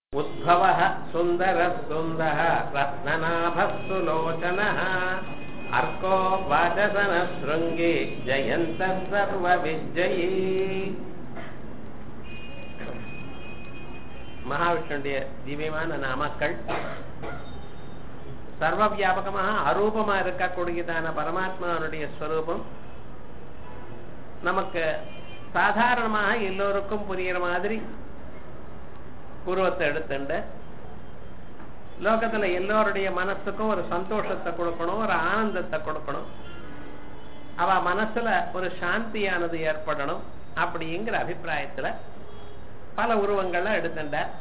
उद्भवः सुन्दरः सुन्दः रत्ननाभः सुलोचनः अर्को वाचसनः शृङ्गी जयन्तः सर्वविजयी மகாவிஷ்ணுடைய திவ்யமான நாமக்கள் சர்வ வியாபகமாக அரூபமா இருக்கக்கூடியதான பரமாத்மாவுடைய ஸ்வரூபம் நமக்கு சாதாரணமாக எல்லோருக்கும் புரியுற மாதிரி உருவத்தை எடுத்துண்டு லோகத்துல எல்லோருடைய மனசுக்கும் ஒரு சந்தோஷத்தை கொடுக்கணும் ஒரு ஆனந்தத்தை கொடுக்கணும் அவ மனசுல ஒரு சாந்தியானது ஏற்படணும் அப்படிங்கிற அபிப்பிராயத்துல பல உருவங்கள்லாம் எடுத்துட்டார்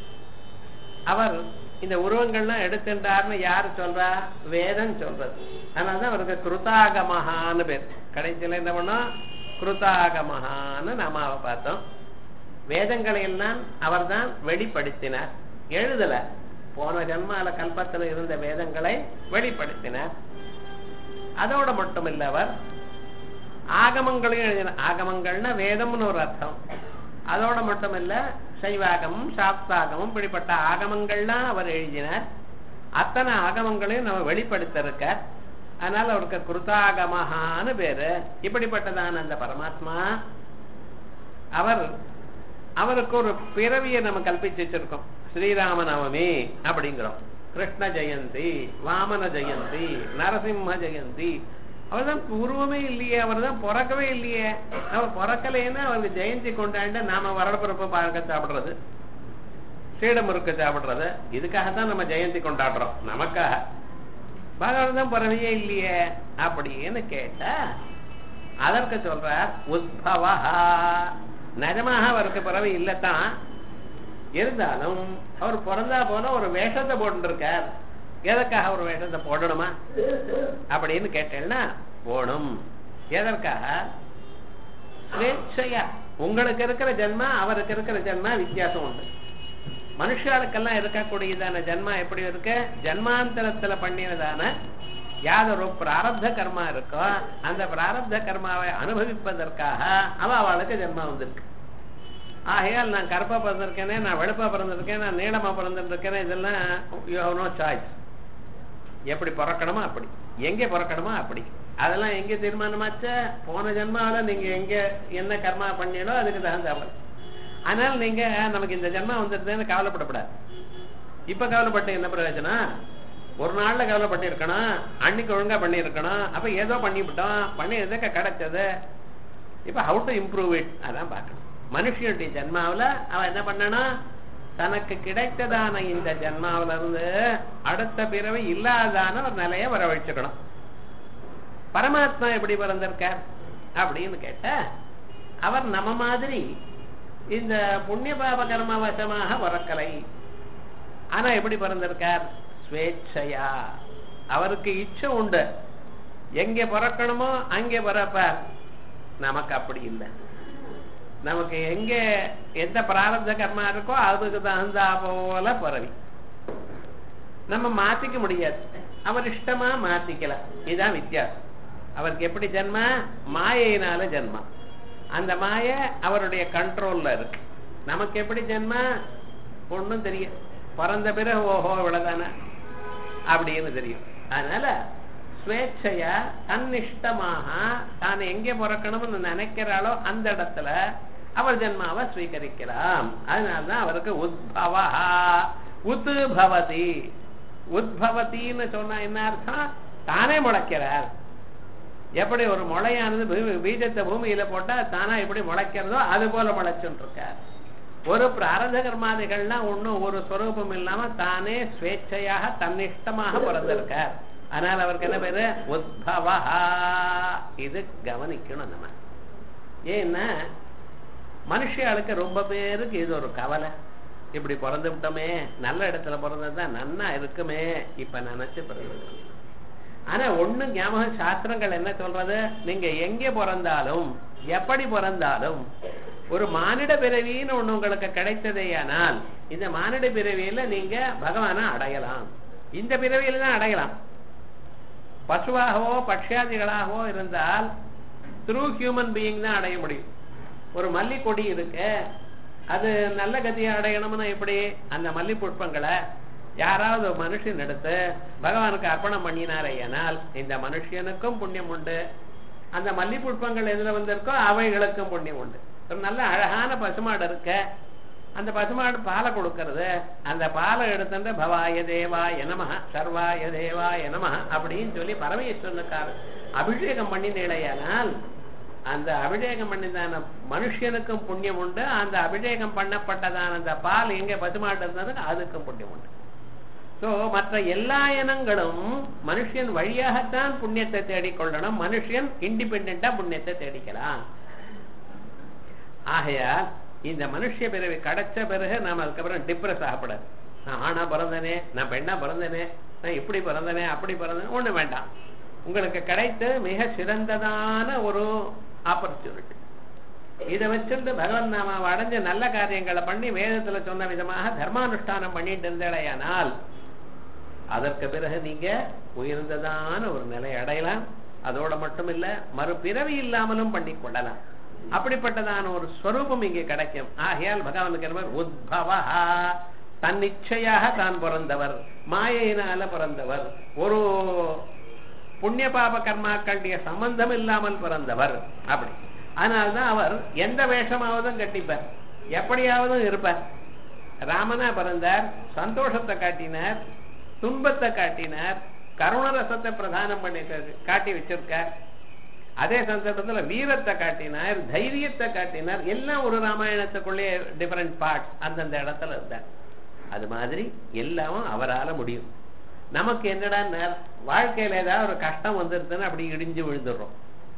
அவர் இந்த உருவங்கள்லாம் எடுத்துட்டார்னு யாரு சொல்றா வேதம் சொல்றது அதனாலதான் அவருக்கு கிருதாகமஹான்னு பேர் கடைசியில என்ன பண்ணோம் கிருதாகமஹான்னு நாம பார்த்தோம் வேதங்களை எல்லாம் அவர் தான் வெளிப்படுத்தினார் எழுதல போன ஜன்மால கல்பத்தில் இருந்த வேதங்களை வெளிப்படுத்தினார் அதோட மட்டும் இல்ல அவர் ஆகமங்களையும் எழுதினார் ஆகமங்கள்னா வேதம்னு ஒரு அர்த்தம் அதோட மட்டும் இல்ல சைவாகமும் சாப்தாகமும் இப்படிப்பட்ட ஆகமங்கள்லாம் அவர் எழுதினார் அத்தனை ஆகமங்களையும் நம்ம வெளிப்படுத்த இருக்கார் அதனால அவருக்கு கிருதாகமஹான்னு பேரு இப்படிப்பட்டதான அந்த பரமாத்மா அவர் அவருக்கு ஒரு பிறவியை நம்ம கல்பிச்சு வச்சிருக்கோம் ஸ்ரீராம நவமி அப்படிங்கிறோம் கிருஷ்ண ஜெயந்தி வாமன ஜெயந்தி நரசிம்ம ஜெயந்தி அவர் தான் உருவமே இல்லையே அவர் தான் பிறக்கவே இல்லையே அவர் பிறக்கலைன்னா அவருக்கு ஜெயந்தி கொண்டாண்டு நாம வரப்பிறப்ப பார்க்க சாப்பிடுறது சீடமுறுக்க சாப்பிடுறது இதுக்காகத்தான் நம்ம ஜெயந்தி கொண்டாடுறோம் நமக்காக பகவான் தான் பிறவையே இல்லையே அப்படின்னு கேட்டா அதற்கு சொல்றார் உத்பவா நிஜமாக அவருக்கு பிறவி இல்லத்தான் இருந்தாலும் அவர் பிறந்தா போல ஒரு வேஷத்தை போட்டுருக்கார் எதற்காக ஒரு வேஷத்தை போடணுமா அப்படின்னு கேட்டேன்னா போடும் எதற்காக ஸ்வேட்சையா உங்களுக்கு இருக்கிற ஜென்மா அவருக்கு இருக்கிற ஜென்மா வித்தியாசம் உண்டு மனுஷாளுக்கெல்லாம் இருக்கக்கூடியதான ஜென்மா எப்படி இருக்கு ஜன்மாந்தரத்துல பண்ணினதான யாதொரு பிராரப்த கர்மா இருக்கோ அந்த பிராரப்த கர்மாவை அனுபவிப்பதற்காக அவ அவளுக்கு ஜென்மா வந்திருக்கு ஆகையால் நான் கருப்பா பிறந்திருக்கேனே நான் வெளுப்பா பிறந்திருக்கேன் நான் நீளமா பிறந்திருக்கேன் இதெல்லாம் யூ ஹவ் நோ சாய்ஸ் எப்படி பிறக்கணுமோ அப்படி எங்கே பிறக்கணுமோ அப்படி அதெல்லாம் எங்க தீர்மானமாச்ச போன ஜென்மாவில நீங்க எங்க என்ன கர்மா பண்ணீங்களோ அதுக்கு தகுந்தாமல் அதனால நீங்க நமக்கு இந்த ஜென்மா வந்துருதுன்னு கவலைப்படக்கூடாது இப்ப கவலைப்பட்டு என்ன பிரயோஜனம் ஒரு நாள்ல கவலைப்பட்டு இருக்கணும் அன்னைக்கு ஒழுங்கா பண்ணிருக்கணும் அப்ப ஏதோ பண்ணிவிட்டோம் பண்ணி எதுக்கு கிடைச்சது இப்ப ஹவு டு இம்ப்ரூவ் இட் அதான் பார்க்கணும் மனுஷனுடைய ஜென்மாவில அவன் என்ன பண்ணணும் தனக்கு கிடைத்ததான இந்த ஜென்மாவில இருந்து அடுத்த பிறவை இல்லாதான ஒரு நிலைய வரவழைச்சுக்கணும் பரமாத்மா எப்படி பிறந்திருக்கார் அப்படின்னு கேட்ட அவர் நம்ம மாதிரி இந்த புண்ணிய பாப கர்ம வசமாக பிறக்கலை ஆனா எப்படி பிறந்திருக்கார் ஸ்வேட்சையா அவருக்கு இச்சை உண்டு எங்க பிறக்கணுமோ அங்கே பிறப்பார் நமக்கு அப்படி இல்லை நமக்கு எங்க எந்த பிராரப்த கர்மா இருக்கோ அதுக்கு தகுந்தா போல பிறவி நம்ம மாத்திக்க முடியாது அவர் இஷ்டமா மாத்திக்கல இதுதான் வித்தியாசம் அவருக்கு எப்படி ஜென்மா மாயினால ஜென்மா அந்த மாய அவருடைய கண்ட்ரோல்ல இருக்கு நமக்கு எப்படி ஜென்மா ஒன்றும் தெரியும் பிறந்த பிறகு ஓஹோ இவ்வளவுதானே அப்படின்னு தெரியும் அதனால ஸ்வேட்சையா தன்னிஷ்டமாக தான் எங்கே பிறக்கணும்னு நினைக்கிறாளோ அந்த இடத்துல அவர் ஜென்மாவை ஸ்வீகரிக்கலாம் அதனால்தான் அவருக்கு உத்பவா உத்து பவதி உத்பவத்தின்னு சொன்னா என்ன அர்த்தம் தானே முளைக்கிறார் எப்படி ஒரு முளையானது பீஜத்தை பூமியில போட்டா தானா எப்படி முளைக்கிறதோ அது போல முளைச்சுட்டு இருக்கார் ஒரு பிராரத கர்மாதிகள்லாம் ஒன்னும் ஒரு ஸ்வரூபம் இல்லாம தானே ஸ்வேட்சையாக தன்னிஷ்டமாக பிறந்திருக்கார் அதனால அவருக்கு என்ன பேரு உத்பவா இது கவனிக்கணும் நம்ம ஏன்னா மனுஷியாளுக்கு ரொம்ப பேருக்கு இது ஒரு கவலை இப்படி பிறந்து விட்டோமே நல்ல இடத்துல பிறந்ததுதான் நன்னா இருக்குமே இப்ப நினைச்சு பிறந்து ஆனா ஒண்ணு ஞாபகம் சாஸ்திரங்கள் என்ன சொல்றது நீங்க எங்க பிறந்தாலும் எப்படி பிறந்தாலும் ஒரு மானிட பிறவின்னு ஒண்ணு உங்களுக்கு கிடைத்ததேயானால் இந்த மானிட பிறவியில நீங்க பகவான அடையலாம் இந்த பிறவியில தான் அடையலாம் பசுவாகவோ பட்சியாதிகளாகவோ இருந்தால் த்ரூ ஹியூமன் பீயிங் தான் அடைய முடியும் ஒரு மல்லி கொடி இருக்கு அது நல்ல கதியை அடையணும்னா எப்படி அந்த மல்லி புஷ்பங்களை யாராவது ஒரு மனுஷன் எடுத்து பகவானுக்கு அர்ப்பணம் பண்ணினாரையானால் இந்த மனுஷனுக்கும் புண்ணியம் உண்டு அந்த மல்லி புஷ்பங்கள் எதுல வந்திருக்கோ அவைகளுக்கும் புண்ணியம் உண்டு ஒரு நல்ல அழகான பசுமாடு இருக்க அந்த பசுமாடு பாலை கொடுக்கறது அந்த பாலை எடுத்துட்டு பவாய தேவாய நமஹ சர்வாய தேவாய நமஹ அப்படின்னு சொல்லி பரமேஸ்வரனுக்கார அபிஷேகம் பண்ணினேடையானால் அந்த அபிஷேகம் பண்ணிதான மனுஷனுக்கும் புண்ணியம் உண்டு அந்த அபிஷேகம் பண்ணப்பட்டதான அந்த பால் எங்க பசுமாட்டு இருந்தது அதுக்கும் புண்ணியம் உண்டு சோ மற்ற எல்லா இனங்களும் மனுஷன் வழியாகத்தான் புண்ணியத்தை தேடிக்கொள்ளணும் மனுஷன் இண்டிபெண்டா புண்ணியத்தை தேடிக்கலாம் ஆகையால் இந்த மனுஷ பிறவி கிடைச்ச பிறகு நாம அதுக்கப்புறம் டிப்ரெஸ் ஆகப்படாது நான் ஆணா பிறந்தனே நான் பெண்ணா பிறந்தனே நான் இப்படி பிறந்தனே அப்படி பிறந்தனே ஒண்ணு வேண்டாம் உங்களுக்கு கிடைத்த மிக சிறந்ததான ஒரு ஆப்பர்ச்சுனிட்டி இதை வச்சிருந்து பகவன் நாம அடைஞ்ச நல்ல காரியங்களை பண்ணி வேதத்துல சொன்ன விதமாக தர்மானுஷ்டானம் பண்ணிட்டு இருந்தேடையானால் அதற்கு பிறகு நீங்க உயர்ந்ததான ஒரு நிலை அடையலாம் அதோட மட்டும் இல்ல மறுபிறவி இல்லாமலும் பண்ணி கொள்ளலாம் அப்படிப்பட்டதான ஒரு ஸ்வரூபம் இங்கே கிடைக்கும் ஆகையால் பகவானுக்கு உத்பவா தன்னிச்சையாக தான் பிறந்தவர் மாயையினால பிறந்தவர் ஒரு புண்ணிய பாப கர்மாக்களுடைய சம்பந்தம் இல்லாமல் பிறந்தவர் அப்படி அதனால்தான் அவர் எந்த வேஷமாவதும் கட்டிப்பார் எப்படியாவது இருப்பார் ராமனா பிறந்தார் சந்தோஷத்தை காட்டினார் துன்பத்தை காட்டினார் கருணரசத்தை பிரதானம் பண்ணி காட்டி வச்சிருக்கார் அதே சந்தர்ப்பத்துல வீரத்தை காட்டினார் தைரியத்தை காட்டினார் எல்லாம் ஒரு ராமாயணத்துக்குள்ளே டிஃபரெண்ட் பார்ட்ஸ் அந்தந்த இடத்துல இருந்தார் அது மாதிரி எல்லாமும் அவரால முடியும் நமக்கு என்னடா வாழ்க்கையில ஏதாவது ஒரு கஷ்டம் வந்துருதுன்னு அப்படி இடிஞ்சு விழுந்துடுறோம்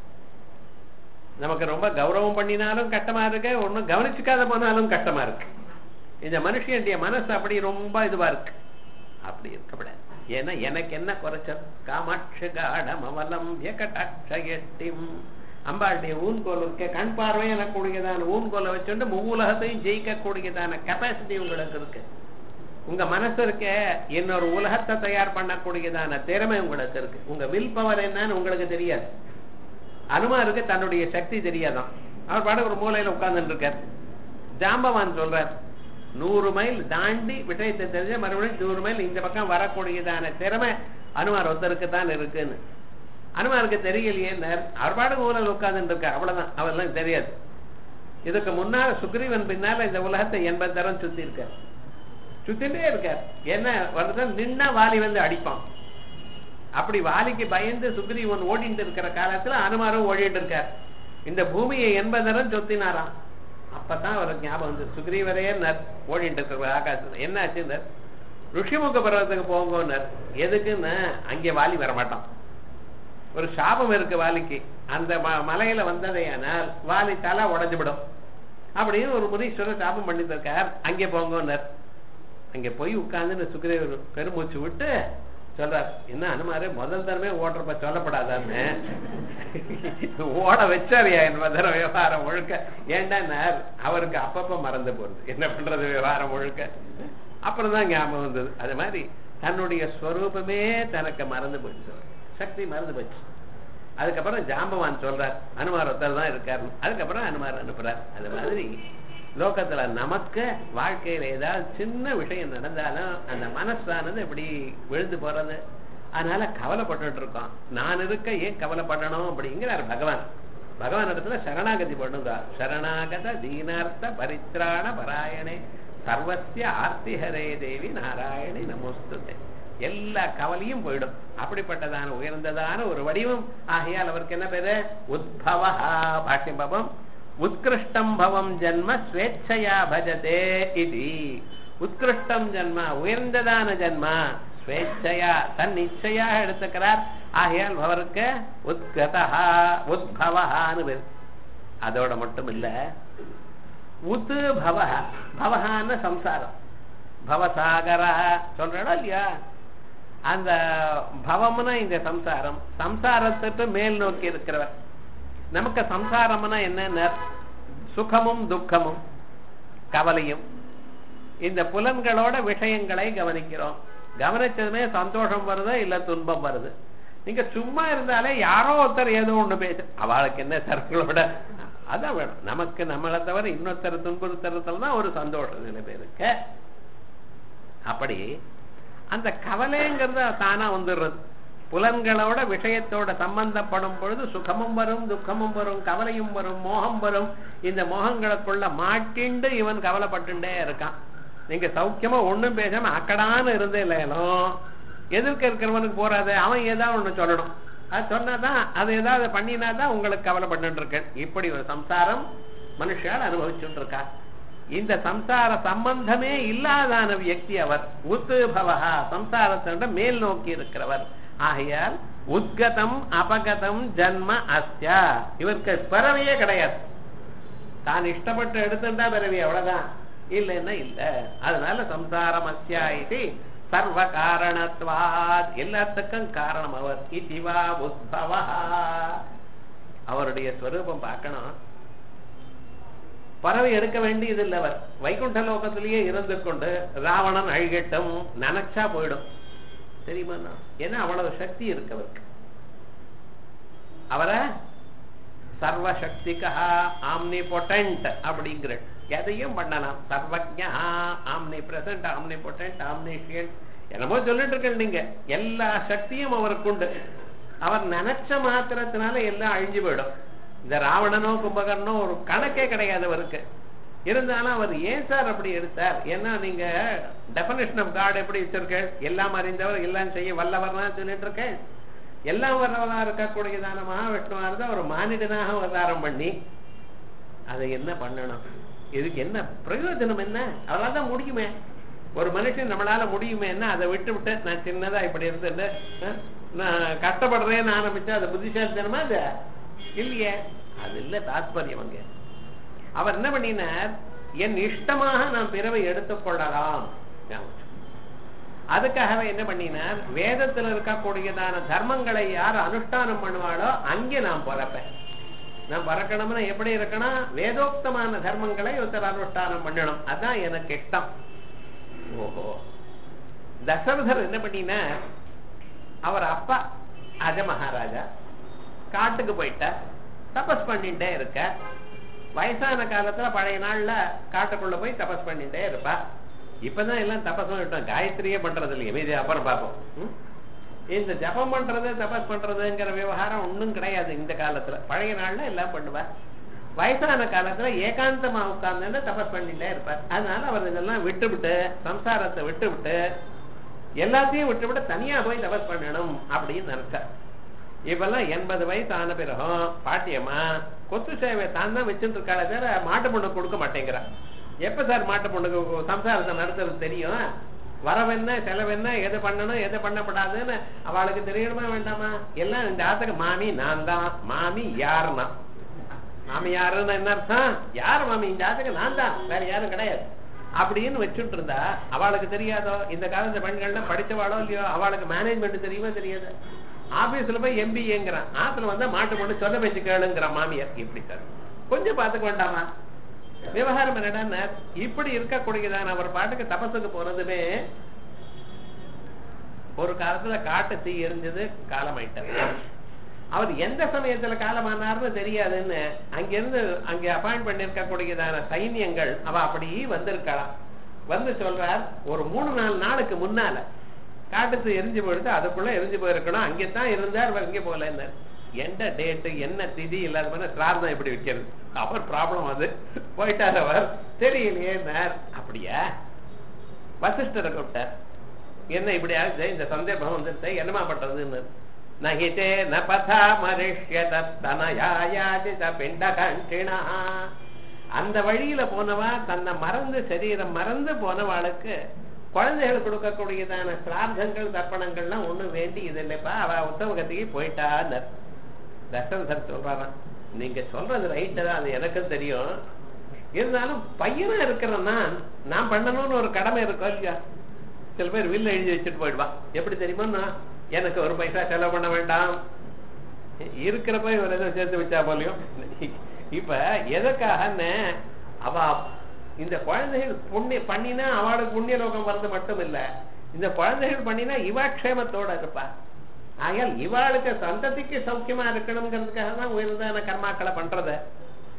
நமக்கு ரொம்ப கௌரவம் பண்ணினாலும் கஷ்டமா இருக்கு ஒன்னும் கவனிச்சுக்காத போனாலும் கஷ்டமா இருக்கு இந்த மனுஷனுடைய மனசு அப்படி ரொம்ப இதுவா இருக்கு அப்படி இருக்கப்படாது ஏன்னா எனக்கு என்ன குறைச்சல் காமாட்சி காடம் அவலம் கட்டாட்சயட்டிம் அம்பாளுடைய ஊன்கோல் இருக்க கண் பார்வை எனக்கு கூடியதான ஊன்கோலை வச்சுட்டு மூலகத்தையும் ஜெயிக்க கூடியதான கெப்பாசிட்டி உங்களுக்கு இருக்கு உங்க மனசு இருக்க இன்னொரு உலகத்தை தயார் பண்ணக்கூடியதான திறமை உங்களுக்கு இருக்கு உங்க வில் பவர் என்னன்னு உங்களுக்கு தெரியாது அனுமாருக்கு தன்னுடைய சக்தி தெரியாதான் அவர் பாட ஒரு மூலையில உட்கார்ந்துட்டு இருக்கார் ஜாம்பவான் சொல்றார் நூறு மைல் தாண்டி விஷயத்தை தெரிஞ்ச மறுபடியும் நூறு மைல் இந்த பக்கம் வரக்கூடியதான திறமை அனுமார் ஒருத்தருக்கு தான் இருக்குன்னு அனுமாருக்கு தெரியலையே அவர் பாடு ஊழல் உட்கார்ந்துட்டு இருக்கார் அவ்வளவுதான் அவர்லாம் தெரியாது இதுக்கு முன்னால சுக்ரீவன் பின்னால இந்த உலகத்தை எண்பது தரம் சுத்தி இருக்கார் சுத்திட்டே இருக்கார் என்ன வருது நின்னா வாலி வந்து அடிப்பான் அப்படி வாலிக்கு பயந்து சுக்ரீவன் ஓடிட்டு இருக்கிற காலத்துல அனுமாரும் ஓடிட்டு இருக்கார் இந்த பூமியை எண்பது தரம் சொத்தினாராம் அப்பதான் அவருக்கு ஞாபகம் வந்து சுக்ரீவரே நர் ஓடிட்டு இருக்கிற ஆகாசத்துல என்ன ஆச்சு ருஷிமுக பர்வத்துக்கு போங்கன்னார் எதுக்குன்னு அங்கே வாலி வரமாட்டான் ஒரு சாபம் இருக்கு வாலிக்கு அந்த மலையில வந்ததையானால் வாலி தலை உடஞ்சுவிடும் அப்படின்னு ஒரு முனீஸ்வரர் சாபம் பண்ணிட்டு இருக்கார் அங்கே போங்கன்னார் அங்க போய் உட்கார்ந்து சுக்ரீவர் பெருமூச்சு விட்டு சொல்றார் என்ன அனுமாரு முதல் தரமே ஓட்டுறப்ப சொல்லப்படாதான்னு ஓட வச்சாரியா என் மதுர விவகாரம் ஒழுக்க ஏன்டா அவருக்கு அப்பப்ப மறந்து போறது என்ன பண்றது விவகாரம் ஒழுக்க அப்புறம் தான் ஞாபகம் வந்தது அது மாதிரி தன்னுடைய ஸ்வரூபமே தனக்கு மறந்து போச்சு சக்தி மறந்து போச்சு அதுக்கப்புறம் ஜாம்பவான் சொல்றார் அனுமார் ஒருத்தர் தான் இருக்காரு அதுக்கப்புறம் அனுமார் அனுப்புறார் அது மாதிரி லோகத்துல நமக்கு வாழ்க்கையில ஏதாவது சின்ன விஷயம் நடந்தாலும் அந்த மனசானது இப்படி விழுந்து போறது அதனால கவலைப்பட்டு இருக்கோம் நான் இருக்க ஏன் கவலைப்படணும் அப்படிங்கிறார் பகவான் பகவான் இடத்துல சரணாகதி பண்ணுறார் சரணாகத தீனார்த்த பரித்ராண பராயணே சர்வசிய ஆர்த்திஹரே தேவி நாராயணி நமோஸ்துதே எல்லா கவலையும் போயிடும் அப்படிப்பட்டதான உயர்ந்ததான ஒரு வடிவம் ஆகையால் அவருக்கு என்ன பேரு உத்பவா பாஷ்யம் பாபம் உத்கிருஷ்டம் பவம் ஜன்ம ஸ்வேச்சையா பஜதே இது உத்கிருஷ்டம் ஜன்ம உயர்ந்ததான ஜன்மா ஸ்வேச்சையா தன் நிச்சயா எடுத்துக்கிறார் ஆகையால் அவருக்கு உத்கதா உத்பவஹான்னு பேர் அதோட மட்டும் இல்ல உத்து பவ பவஹான்னு சம்சாரம் பவசாகரா சொல்றா இல்லையா அந்த பவம்னா இந்த சம்சாரம் சம்சாரத்துக்கு மேல் நோக்கி இருக்கிறவர் நமக்கு சம்சாரம்னா என்ன சுகமும் துக்கமும் கவலையும் இந்த புலன்களோட விஷயங்களை கவனிக்கிறோம் கவனிச்சதுமே சந்தோஷம் வருது இல்ல துன்பம் வருது நீங்க சும்மா இருந்தாலே யாரோ ஒருத்தர் ஏதோ ஒண்ணு பேச அவளுக்கு என்ன சர்களோட அதான் வேணும் நமக்கு நம்மளை தவிர இன்னொருத்தர் துன்புறுத்துறதுல தான் ஒரு சந்தோஷம் சில பேருக்கு அப்படி அந்த கவலைங்கிறது தானா வந்துடுறது புலன்களோட விஷயத்தோட சம்பந்தப்படும் பொழுது சுகமும் வரும் துக்கமும் வரும் கவலையும் வரும் மோகம் வரும் இந்த மோகங்களுக்குள்ள மாட்டிண்டு இவன் கவலைப்பட்டுட்டே இருக்கான் நீங்க சௌக்கியமா ஒண்ணும் பேசாம அக்கடான்னு இருந்தே இல்லையாலும் எதிர்க்க இருக்கிறவனுக்கு போறாது அவன் ஏதாவது ஒண்ணு சொல்லணும் அது சொன்னாதான் அது ஏதாவது பண்ணினாதான் உங்களுக்கு கவலைப்பட்டு இருக்கேன் இப்படி ஒரு சம்சாரம் மனுஷால் அனுபவிச்சுட்டு இருக்கா இந்த சம்சார சம்பந்தமே இல்லாதான வியக்தி அவர் உத்துபவா சம்சாரத்திட மேல் நோக்கி இருக்கிறவர் ஆகையால் உத்கதம் அபகதம் ஜன்ம அஸ்யா இவருக்கு பிறவையே கிடையாது தான் இஷ்டப்பட்டு எடுத்துட்டா பிறவி அவ்வளவுதான் இல்லைன்னா இல்ல அதனால சம்சாரம் அஸ்யா இது சர்வ காரணத்வாத் எல்லாத்துக்கும் காரணம் அவர் இதுவா உத்பவா அவருடைய ஸ்வரூபம் பார்க்கணும் பறவை எடுக்க வேண்டியது இல்லை அவர் வைகுண்ட லோகத்திலேயே இருந்து கொண்டு ராவணன் அழுகட்டும் நினைச்சா போயிடும் தெரியுமா ஏன்னா அவ்வளவு சக்தி இருக்கு அவருக்கு அவரை சர்வசக்திகா ஆம்னி பொட்டன்ட் அப்படிங்கிற எதையும் பண்ணலாம் சர்வஜா omnipresent omnipotent omniscient என்னமோ சொல்லிட்டு இருக்க நீங்க எல்லா சக்தியும் அவருக்கு உண்டு அவர் நினைச்ச மாத்திரத்தினால எல்லாம் அழிஞ்சு போயிடும் இந்த ராவணனோ கும்பகர்ணோ ஒரு கணக்கே கிடையாது அவருக்கு இருந்தாலும் அவர் ஏன் சார் அப்படி எடுத்தார் ஏன்னா நீங்க டெபனேஷன் ஆஃப் காட் எப்படி வச்சிருக்க எல்லாம் அறிந்தவர் எல்லாம் செய்ய வல்லவர்னா சொல்லிட்டு இருக்கேன் எல்லாம் வர்றவனா இருக்கக்கூடியதான மகாவிஷ்ணுவா இருந்தா ஒரு மானிடனாக அவதாரம் பண்ணி அதை என்ன பண்ணணும் இதுக்கு என்ன பிரயோஜனம் என்ன அவளால் தான் முடியுமே ஒரு மனுஷன் நம்மளால முடியுமேன்னா அதை விட்டு விட்டு நான் சின்னதா இப்படி இருந்துட்டு அஹ், நான் கஷ்டப்படுறேன்னு ஆரம்பிச்சா அது புத்திசாலித்தனமா அது இல்லையே அது இல்ல தாத்பரியம் அங்க அவர் என்ன பண்ணினார் என் இஷ்டமாக நான் பிறவை எடுத்துக் கொள்ளலாம் ஞாபகம் வச்சுக்கோ. அதுக்காகவே என்ன பண்ணினார் வேதத்துல இருக்கக்கூடியதான தர்மங்களை யார் அனுஷ்டானம் பண்ணுவாளோ அங்கே நான் பிறப்பேன் நான் பிறக்கணும்னா எப்படி இருக்கணும் வேதோக்தமான தர்மங்களை ஒருத்தர் அனுஷ்டானம் பண்ணணும் அதான் எனக்கு இஷ்டம் ஓஹோ தசரதர் என்ன பண்ணினார் அவர் அப்பா அஜ மகாராஜா காட்டுக்கு போயிட்டார் தபஸ் பண்ணிட்டே இருக்க வயசான காலத்துல பழைய நாள்ல காட்டுக்குள்ள போய் தபஸ் பண்ணிட்டே இருப்பா இப்பதான் எல்லாம் தபஸும் விட்டோம் காயத்ரியே பண்றது இல்லையே மீதி அப்புறம் பார்ப்போம் ம்? இந்த ஜபம் பண்றது தபஸ் பண்றதுங்கிற விவகாரம் ஒண்ணும் கிடையாது இந்த காலத்துல பழைய நாள்ல எல்லாம் பண்ணுவா வயசான காலத்துல ஏகாந்தமா உட்கார்ந்து தபஸ் பண்ணிட்டே இருப்பார் அதனால அவர் இதெல்லாம் விட்டுவிட்டு சம்சாரத்தை விட்டுவிட்டு எல்லாத்தையும் விட்டுவிட்டு தனியா போய் தபஸ் பண்ணணும் அப்படின்னு நினைச்சார் இப்பெல்லாம் எண்பது வயசு ஆன பிறகும் பாட்டியம்மா கொத்து சேவை தான் தான் வச்சுட்டு இருக்காளே தவிர மாட்டு பொண்ணு கொடுக்க மாட்டேங்கிறா எப்ப சார் மாட்டு பொண்ணுக்கு சம்சாரத்தை நடத்துறது தெரியும் வரவென்ன செலவென்ன எது பண்ணணும் எது பண்ணப்படாதுன்னு அவளுக்கு தெரியணுமா வேண்டாமா எல்லாம் இந்த ஆத்துக்கு மாமி நான் தான் மாமி யாருன்னா மாமி யாருன்னு என்ன அர்த்தம் யார் மாமி இந்த ஆத்துக்கு நான் தான் வேற யாரும் கிடையாது அப்படின்னு வச்சுட்டு இருந்தா அவளுக்கு தெரியாதோ இந்த காலத்து பெண்கள்லாம் படிச்சவாளோ இல்லையோ அவளுக்கு மேனேஜ்மெண்ட் தெரியுமா தெரியாது ஆபீஸ்ல போய் எம்பிஏங்கிறான் ஆத்துல வந்தா மாட்டு பொண்ணு சொல்ல பேச்சு கேளுங்கிற மாமியார் இப்படி சார் கொஞ்சம் பாத்துக்க வேண்டாமா விவகாரம் என்னடா இப்படி இருக்கக்கூடியதான அவர் பாட்டுக்கு தபசுக்கு போனதுமே ஒரு காலத்துல காட்டு தீ எரிஞ்சது காலமாயிட்டார் அவர் எந்த சமயத்துல காலமானார்னு தெரியாதுன்னு அங்கிருந்து அங்க அப்பாயிண்ட் பண்ணிருக்கக்கூடியதான சைன்யங்கள் அவ அப்படி வந்திருக்கலாம் வந்து சொல்றார் ஒரு மூணு நாலு நாளுக்கு முன்னால காட்டுத்து எரிஞ்சு போயிடுது அதுக்குள்ள எரிஞ்சு போயிருக்கணும் அங்கேதான் இருந்தார் இங்கே போல எந்த டேட்டு என்ன திதி இல்லாத பண்ண சிரார்த்தம் எப்படி வைக்கிறது அவர் ப்ராப்ளம் அது போயிட்டார் அவர் தெரியலையே அப்படியா வசிஷ்டரை கூப்பிட்டார் என்ன இப்படி ஆகுது இந்த சந்தேகம் வந்துருச்சு என்னமா பண்றதுன்னு நகிதே ந பதா மரிஷ்யத தனயாயாதித பிண்ட கண்டினா அந்த வழியில போனவா தன்னை மறந்து சரீரம் மறந்து போனவாளுக்கு குழந்தைகள் கொடுக்கக்கூடியதான சிரார்த்தங்கள் தர்ப்பணங்கள்லாம் ஒண்ணும் வேண்டி இது இல்லைப்பா அவ உத்தமகத்துக்கு போயிட்டான்னு தசரதர் சொல்றாராம் நீங்க சொல்றது ரைட்டு தான் அது எனக்கும் தெரியும் இருந்தாலும் பையனா இருக்கிற நான் நான் பண்ணணும்னு ஒரு கடமை இருக்கும் இல்லையா சில பேர் வில்ல எழுதி வச்சுட்டு போயிடுவா எப்படி தெரியுமா எனக்கு ஒரு பைசா செலவு பண்ண வேண்டாம் இருக்கிறப்ப இவர் எதை சேர்த்து வச்சா போலையும் இப்ப எதுக்காகன்னு அவ இந்த குழந்தைகள் புண்ணிய பண்ணினா அவளுக்கு புண்ணிய லோகம் வர்றது மட்டும் இல்ல இந்த குழந்தைகள் பண்ணினா இவா க்ஷேமத்தோட இருப்பா ஆகையால் இவாளுக்கு சந்ததிக்கு சௌக்கியமா இருக்கணுங்கிறதுக்காக தான் உயர்ந்தான கர்மாக்களை பண்றத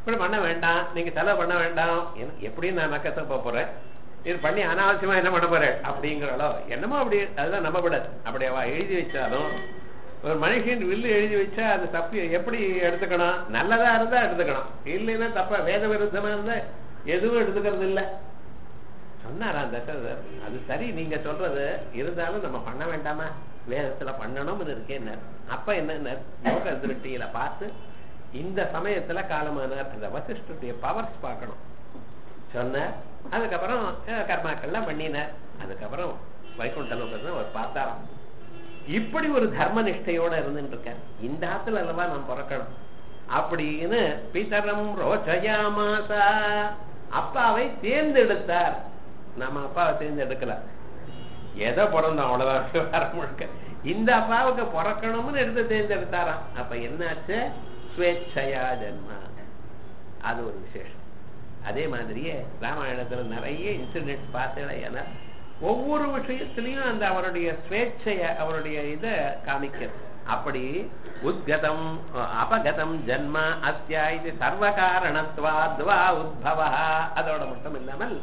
இப்படி பண்ண வேண்டாம் நீங்க செலவு பண்ண வேண்டாம் என்ன- எப்படியும் நான் நக்கத்தை போக போறேன் இது பண்ணி அனாவசியமா என்ன பண்ண போறேன் அப்படிங்கிறாளோ என்னமோ அப்படி அதுதான் நம்ப கூடாது அப்படி அவ எழுதி வச்சாலும் ஒரு மனுஷன் வில்லு எழுதி வச்சா அது தப்பு எப்படி எடுத்துக்கணும் நல்லதா இருந்தா எடுத்துக்கணும் இல்லைன்னா தப்பா வேத விருத்தமா இருந்தா எதுவும் எடுத்துக்கிறது இல்லை சொன்னாராம் தசரதர் அது சரி நீங்க சொல்றது இருந்தாலும் நம்ம பண்ண வேண்டாமா வேதத்துல பண்ணணும்னு இருக்கேன் அப்ப என்ன யோக திருஷ்டியில பார்த்து இந்த சமயத்துல காலமானார் அந்த வசிஷ்டருடைய பவர்ஸ் பார்க்கணும் சொன்னார் அதுக்கப்புறம் அஹ், கர்மாக்கள்லாம் பண்ணினார் அதுக்கப்புறம் வைகுண்ட லோகத்துல அவர் பார்த்தாராம் இப்படி ஒரு தர்ம நிஷ்டையோட இருந்துட்டு இருக்கார் இந்த ஆத்துல அல்லவா நாம் பிறக்கணும் அப்படின்னு பிதரம் ரோச்சயாமாசா அப்பாவை தேர்ந்தெடுத்தார் நம்ம அப்பாவை தேர்ந்தெடுக்கல எதை பிறந்தோம் அவ்வளவுதான் விவகாரம் முழுக்க இந்த அப்பாவுக்கு பிறக்கணும்னு எடுத்து தேர்ந்தெடுத்தாராம் அப்ப என்னாச்சு ஸ்வேച്ഛயா ஜென்மா அது ஒரு விசேஷம் அதே மாதிரியே ராமாயணத்துல நிறைய இன்சிடென்ட் பார்த்தேன் ஏன்னா ஒவ்வொரு விஷயத்திலையும் அந்த அவருடைய ஸ்வேച്ഛய அவருடைய இதை காமிக்கிறது அப்படி உத்கதம் அபகதம் ஜன்ம அஸ்யா இது சர்வ காரணத்வாத்வா உத்பவா அதோட மட்டும் இல்லாமல்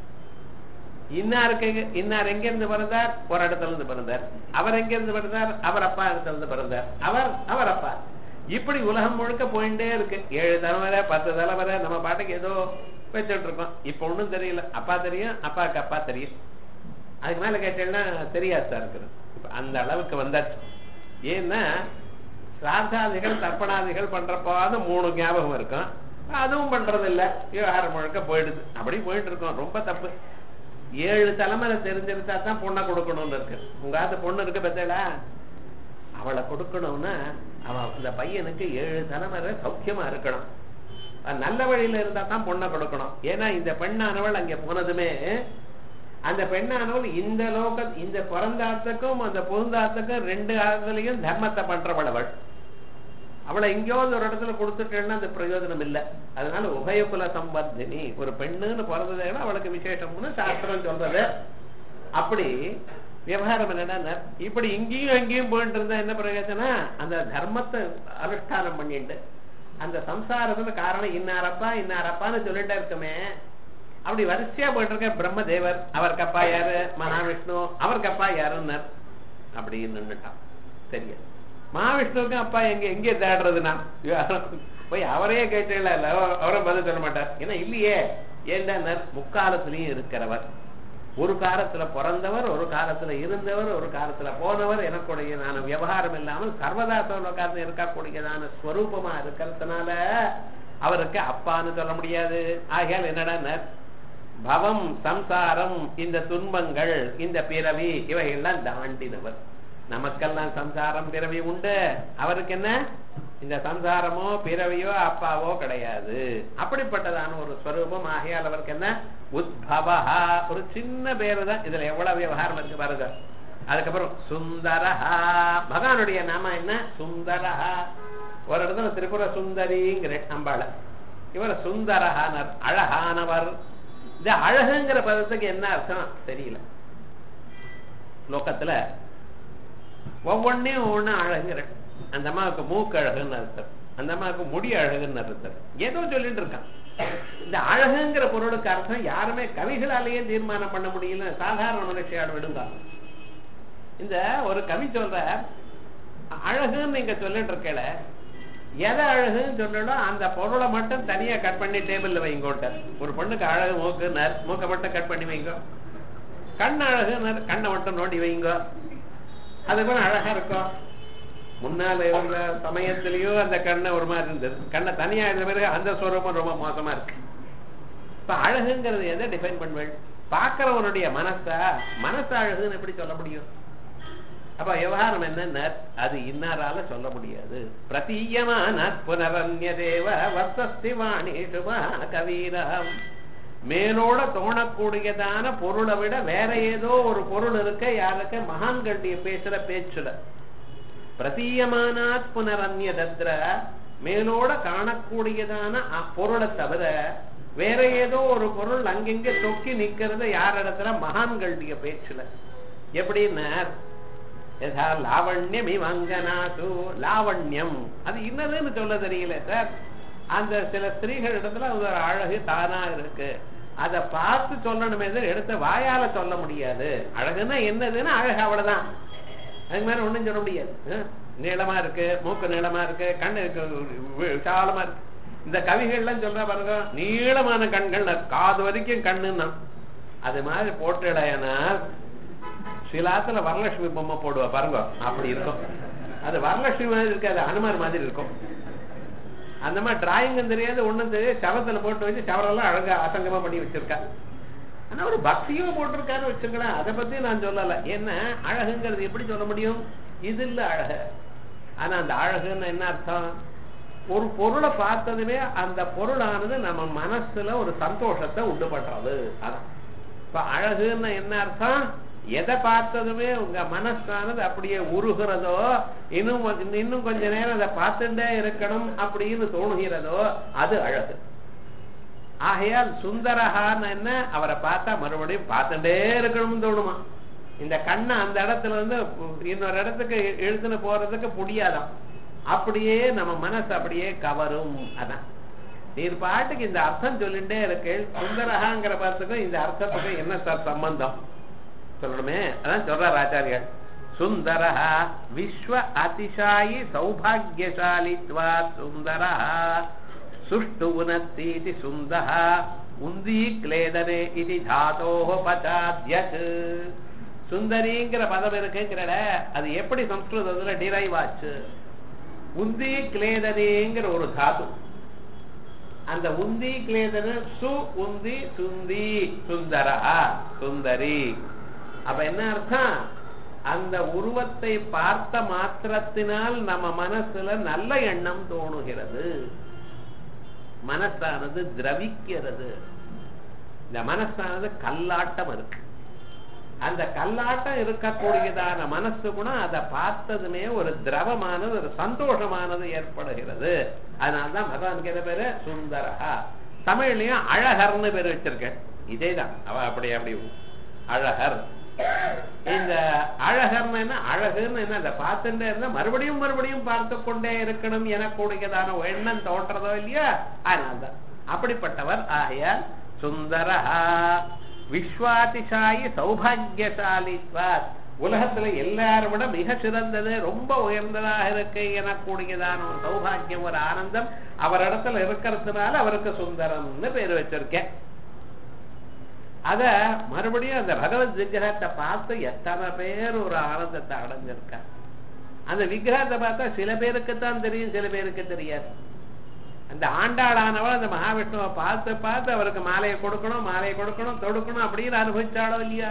இன்னாருக்கு இன்னார் எங்க இருந்து பிறந்தார் ஒரு இடத்துல இருந்து பிறந்தார் அவர் எங்க இருந்து பிறந்தார் அவர் அப்பா இடத்துல இருந்து பிறந்தார் அவர் அவர் அப்பா இப்படி உலகம் முழுக்க போயிட்டே இருக்கு ஏழு தலைமுறை பத்து தலைமுறை நம்ம பாட்டுக்கு ஏதோ வச்சுட்டு இருக்கோம் இப்ப ஒண்ணும் தெரியல அப்பா தெரியும் அப்பாவுக்கு அப்பா தெரியும் அதுக்கு மேல கேட்டீங்கன்னா தெரியாது சார் இருக்குது இப்ப அந்த அளவுக்கு வந்தாச்சு ஏன்னா சிராதாதிகள் தர்ப்பணாதிகள் பண்றப்பாவது மூணு ஞாபகம் இருக்கும் அதுவும் பண்றது இல்ல விவகாரம் முழுக்க போயிடுது அப்படி போயிட்டு இருக்கோம் ரொம்ப தப்பு ஏழு தலைமுறை தெரிஞ்சிருந்தா தான் பொண்ணை கொடுக்கணும்னு இருக்கு உங்க ஆத்து பொண்ணு இருக்கு பத்தேடா அவளை கொடுக்கணும்னா அவ அந்த பையனுக்கு ஏழு தலைமுறை சௌக்கியமா இருக்கணும் அது நல்ல வழியில இருந்தா தான் பொண்ணை கொடுக்கணும் ஏன்னா இந்த பெண்ணானவள் அங்க போனதுமே அந்த பெண்ணானவள் இந்த லோக இந்த பிறந்தாத்துக்கும் அந்த புகுந்தாத்துக்கும் ரெண்டு ஆத்துலயும் தர்மத்தை பண்றவள் அவள் அவளை எங்கேயாவது ஒரு இடத்துல கொடுத்துட்டேன்னா அது பிரயோஜனம் இல்லை அதனால உபயகுல சம்பர்தினி ஒரு பெண்ணுன்னு பிறந்ததுன்னா அவளுக்கு விசேஷம்னு சாஸ்திரம் சொல்றது அப்படி விவகாரம் என்னன்னா இப்படி இங்கேயும் அங்கேயும் போயிட்டு இருந்தா என்ன பிரயோஜனம் அந்த தர்மத்தை அனுஷ்டானம் பண்ணிட்டு அந்த சம்சாரத்துக்கு காரணம் இன்னாரப்பா இன்னாரப்பான்னு சொல்லிட்டே இருக்குமே அப்படி வரிசையா போயிட்டு இருக்க பிரம்மதேவர் அவர் கப்பா யாரு மகாவிஷ்ணு அவர் கப்பா யாருன்னார் அப்படின்னு நின்னுட்டான் சரியா மகாவிஷ்ணுவுக்கு அப்பா எங்க எங்கே தேடுறதுனா போய் அவரையே கேட்டல இல்ல அவரை பதில் சொல்ல மாட்டார் ஏன்னா இல்லையே ஏன்டா முக்காலத்திலயும் இருக்கிறவர் ஒரு காலத்துல பிறந்தவர் ஒரு காலத்துல இருந்தவர் ஒரு காலத்துல போனவர் எனக்குடைய நான் விவகாரம் இல்லாமல் சர்வதா சர்வகாலத்துல இருக்கக்கூடியதான ஸ்வரூபமா இருக்கிறதுனால அவருக்கு அப்பான்னு சொல்ல முடியாது ஆகையால் என்னடா பவம் சம்சாரம் இந்த துன்பங்கள் இந்த பிறவி இவைகள்லாம் தாண்டினவர் நமக்கெல்லாம் சம்சாரம் பிறவி உண்டு அவருக்கு என்ன இந்த சம்சாரமோ பிறவியோ அப்பாவோ கிடையாது அப்படிப்பட்டதான ஒரு ஸ்வரூபம் ஆகையால் அவருக்கு என்ன உத்பவா ஒரு சின்ன பேரு தான் இதுல எவ்வளவு விவகாரம் இருக்கு பாருங்க அதுக்கப்புறம் சுந்தரஹா பகவானுடைய நாம என்ன சுந்தரஹா ஒரு இடத்துல திரிபுர சுந்தரிங்கிற அம்பாள இவர் சுந்தரஹானர் அழகானவர் இந்த அழகுங்கிற பதத்துக்கு என்ன அர்த்தம் தெரியல லோக்கத்துல ஒவ்வொன்னையும் ஒவ்வொன்னும் அழகுங்கிற அந்த அம்மாவுக்கு மூக்கு அழகுன்னு அர்த்தம் அந்த அம்மாவுக்கு முடி அழகுன்னு அர்த்தம் ஏதோ சொல்லிட்டு இருக்கான் இந்த அழகுங்கிற பொருளுக்கு அர்த்தம் யாருமே கவிகளாலேயே தீர்மானம் பண்ண முடியல சாதாரண மனுஷியாட விடுங்க இந்த ஒரு கவி சொல்ற அழகுன்னு நீங்க சொல்லிட்டு இருக்கல எதை அழகுன்னு சொல்லணும் அந்த பொருளை மட்டும் தனியா கட் பண்ணி டேபிள்ல வைங்கோட்ட ஒரு பொண்ணுக்கு அழகு மூக்கு மூக்கை மட்டும் கட் பண்ணி வைங்க கண் அழகு கண்ணை மட்டும் நோண்டி வைங்க அது கூட அழகா இருக்கும் முன்னால இருந்த சமயத்திலயோ அந்த கண்ணை ஒரு மாதிரி இருந்தது கண்ணை தனியா இருந்த பிறகு அந்த ஸ்வரூபம் ரொம்ப மோசமா இருக்கு இப்ப அழகுங்கிறது எதை டிஃபைன் பண்ணுவேன் பாக்குறவனுடைய மனசா மனசு அழகுன்னு எப்படி சொல்ல முடியும் அப்ப விவகாரம் என்ன அது இன்னாரால சொல்ல முடியாது பிரதீயமான புனரன்ய தேவ வசஸ்தி வாணிஷுமா கவீரம் மேலோட தோணக்கூடியதான பொருளை விட வேற ஏதோ ஒரு பொருள் இருக்க யாருக்கு மகான்களுடைய பேசுற பேச்சுல பிரதீயமானாத் புனரன்ய தத்ர மேலோட காணக்கூடியதான பொருளை தவிர வேற ஏதோ ஒரு பொருள் அங்கெங்க தொக்கி நிக்கிறது யார் இடத்துல மகான்களுடைய பேச்சுல எப்படின்னா யதா லாவண்யம் இவங்கனாசு லாவண்யம் அது இன்னதுன்னு சொல்ல தெரியல சார் அந்த சில ஸ்திரீகள் இடத்துல அது ஒரு அழகு தானா இருக்கு அதை பார்த்து சொல்லணுமே தவிர எடுத்து வாயால சொல்ல முடியாது அழகுன்னா என்னதுன்னா அழகு அவ்வளவுதான் அதுக்கு மேல ஒண்ணும் சொல்ல முடியாது அஹ், நீளமா இருக்கு மூக்கு நீளமா இருக்கு கண்ணு இருக்கு, விசாலமா இருக்கு இந்த கவிகள்லாம் சொல்ற பாருங்க நீளமான கண்கள் காது வரைக்கும் கண்ணுன்னா அது மாதிரி போட்டுடையனா சிலாத்துல வரலட்சுமி பொம்மை போடுவா பாருங்க அப்படி இருக்கும் அது வரலட்சுமி மாதிரி இருக்காது அனுமார் மாதிரி இருக்கும் அந்த மாதிரி டிராயிங்கும் தெரியாது ஒண்ணும் தெரியாது சவத்துல போட்டு வச்சு சவரெல்லாம் அழகா அசங்கமா பண்ணி வச்சிருக்கா ஆனா ஒரு பக்தியோ போட்டிருக்காரு வச்சுக்கலாம் அதை பத்தி நான் சொல்லல என்ன அழகுங்கிறது எப்படி சொல்ல முடியும் இது இல்ல அழகு ஆனா அந்த அழகுன்னு என்ன அர்த்தம் ஒரு பொருளை பார்த்ததுமே அந்த பொருளானது நம்ம மனசுல ஒரு சந்தோஷத்தை உண்டு பண்றது அதான் இப்ப அழகுன்னு என்ன அர்த்தம் எதை பார்த்ததுமே உங்க மனசானது அப்படியே உருகிறதோ இன்னும் கொஞ்ச- இன்னும் கொஞ்ச நேரம் அதை பார்த்துட்டே இருக்கணும் அப்படின்னு தோணுகிறதோ அது அழகு ஆகையால் சுந்தரஹான்னு என்ன அவரை பார்த்தா மறுபடியும் பார்த்துட்டே இருக்கணும்னு தோணுமா இந்த கண்ணை அந்த இடத்துல இருந்து இன்னொரு இடத்துக்கு இழுத்துன்னு போறதுக்கு முடியாதாம் அப்படியே நம்ம மனசு அப்படியே கவரும் அதான் நீர் பாட்டுக்கு இந்த அர்த்தம் சொல்லிட்டே இருக்கு சுந்தரஹாங்கிற பதத்துக்கும் இந்த அர்த்தத்துக்கும் என்ன சார் சம்பந்தம் சொல்லணுமே அதான் சொல்றார் ஆச்சாரியார் சுந்தரஹ விஸ்வ அதிசாயி சௌபாகியசாலித்வா சுந்தரஹ சுஷ்டு உனத்தீதி சுந்தஹ உந்தி கிளேதனே இது தாதோஹ பச்சாத்யத் சுந்தரிங்கிற பதம் இருக்குங்கிறட அது எப்படி சம்ஸ்கிருதத்துல டிரைவ் ஆச்சு உந்தி கிளேதனேங்கிற ஒரு தாது அந்த உந்தி கிளேதன சு உந்தி சுந்தி சுந்தரா சுந்தரி அப்ப என்ன அர்த்தம் அந்த உருவத்தை பார்த்த மாத்திரத்தினால் நம்ம மனசுல நல்ல எண்ணம் தோணுகிறது மனசானது திரவிக்கிறது இந்த மனசானது கல்லாட்டம் இருக்கு அந்த கல்லாட்டம் இருக்கக்கூடியதான மனசு கூட அதை பார்த்ததுமே ஒரு திரவமானது ஒரு சந்தோஷமானது ஏற்படுகிறது அதனால்தான் பகவானுக்கு எதை பேரு சுந்தரஹா தமிழ்லயும் அழகர்னு பேர் வச்சிருக்கேன் இதேதான் அவ அப்படி அப்படி அழகர் இந்த அழகர்னு என்ன அழகுன்னு என்ன அதை பார்த்துட்டே இருந்தா மறுபடியும் மறுபடியும் பார்த்து கொண்டே இருக்கணும் எனக்கூடியதான எண்ணம் தோன்றதோ இல்லையா அதனால்தான் அப்படிப்பட்டவர் ஆகையால் சுந்தரஹா விஸ்வாதிசாயி சௌபாகியசாலித்வார் உலகத்துல எல்லாரும் விட மிக சிறந்தது ரொம்ப உயர்ந்ததாக இருக்கு எனக்கூடியதான ஒரு சௌபாகியம் ஒரு ஆனந்தம் அவரிடத்துல இருக்கிறதுனால அவருக்கு சுந்தரம்னு பேர் வச்சிருக்கேன் அத மறுபடியும் அந்த பகவத் விக்கிரகத்தை பார்த்து எத்தனை பேர் ஒரு ஆனந்தத்தை அடைஞ்சிருக்கா அந்த விக்கிரகத்தை பார்த்தா சில பேருக்கு தான் தெரியும் சில பேருக்கு தெரியாது அந்த ஆண்டாளானவள் அந்த மகாவிஷ்ணுவை பார்த்து பார்த்து அவருக்கு மாலையை கொடுக்கணும் மாலையை கொடுக்கணும் தொடுக்கணும் அப்படின்னு அனுபவிச்சாளோ இல்லையா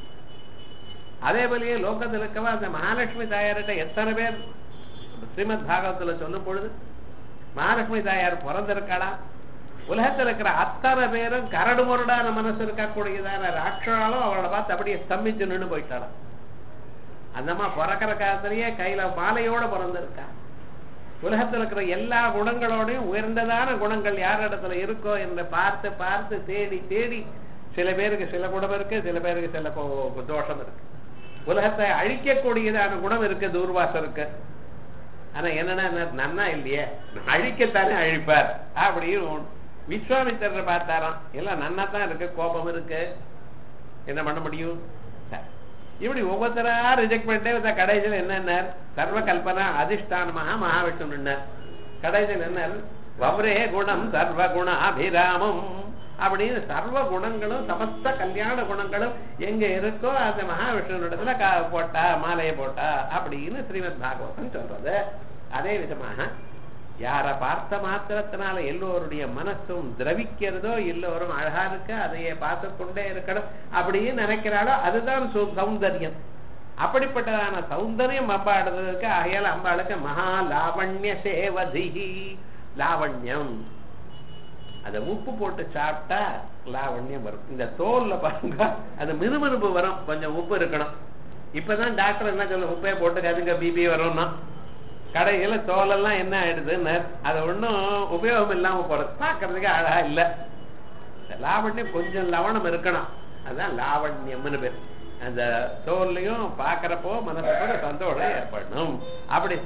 அதே போலயே லோகத்தில் இருக்கவா அந்த மகாலட்சுமி தாயார்கிட்ட எத்தனை பேர் ஸ்ரீமத் பாகவத்துல சொல்லும் பொழுது மகாலட்சுமி தாயார் பிறந்திருக்காளா உலகத்துல இருக்கிற அத்தனை பேரும் கரடு முரடான மனசு இருக்கக்கூடியதான ராட்சனாலும் அவளை பார்த்து அப்படியே ஸ்தம்பிச்சு நின்று போயிட்டாளாம் அந்தம்மா பிறக்கிற காலத்திலேயே கையில மாலையோட பிறந்திருக்கா உலகத்துல இருக்கிற எல்லா குணங்களோடையும் உயர்ந்ததான குணங்கள் யார் இடத்துல இருக்கோ என்று பார்த்து பார்த்து தேடி தேடி சில பேருக்கு சில குணம் இருக்கு சில பேருக்கு சில கோ- தோஷம் இருக்கு உலகத்தை அழிக்கக்கூடியதான குணம் இருக்கு தூர்வாசம் இருக்கு ஆனா என்னன்னா என்ன, நன்னா இல்லையே அழிக்கத்தானே அழிப்பார் அப்படின்னு ஒண்ணு. விஸ்வாமித்திரரை பார்த்தாராம் எல்லாம் நன்னா தான் இருக்கு கோபம் இருக்கு என்ன பண்ண முடியும் சரி. இப்படி ஒவ்வொருத்தரா ரிஜெக்ட் பண்ணிட்டே வந்த கடைசியில் என்ன சர்வ கல்பனா அதிஷ்டானமாக மகாவிஷ்ணு கடைசியில் என்ன வவ்ரே குணம் சர்வ குணாபிராமம் அப்படின்னு சர்வ குணங்களும் சமஸ்த கல்யாண குணங்களும் எங்க இருக்கோ அந்த மகாவிஷ்ணுவிடத்துல கா- போட்டா மாலையை போட்டா அப்படின்னு ஸ்ரீமத் பாகவதம் சொல்றது அதே விதமாக யார பார்த்த மாத்திரத்தினால எல்லோருடைய மனசும் திரவிக்கிறதோ எல்லோரும் அழகா இருக்கு அதையே பார்த்து கொண்டே இருக்கணும் அப்படின்னு நினைக்கிறாளோ அதுதான் சு- சௌந்தர்யம் அப்படிப்பட்டதான சௌந்தரியம் அம்பாடுறதுக்கு ஆகையால் அம்பாளுக்கு மகா லாவண்ய சேவதிஹி லாவண்யம் அத உப்பு போட்டு சாப்பிட்டா லாவண்யம் வரும் இந்த தோல்ல பாருங்க அது மினுமினுப்பு வரும் கொஞ்சம் உப்பு இருக்கணும் இப்பதான் டாக்டர் என்ன சொல்ல உப்பே போட்டுக்காதுங்க பிபி வரும்னா கடைகள தோலெல்லாம் என்ன ஆயிடுதுன்னு அது ஒண்ணும் உபயோகம் இல்லாம போறது பார்க்கறதுக்கு அழகா இல்ல இந்த லாவண்யம் கொஞ்சம் லவணம் இருக்கணும் அதுதான் லாவண்யம்னு பேர் அந்த தோல்லையும் பார்க்கறப்போ மனசுக்கு ஒரு சந்தோஷம் ஏற்படணும் அப்படி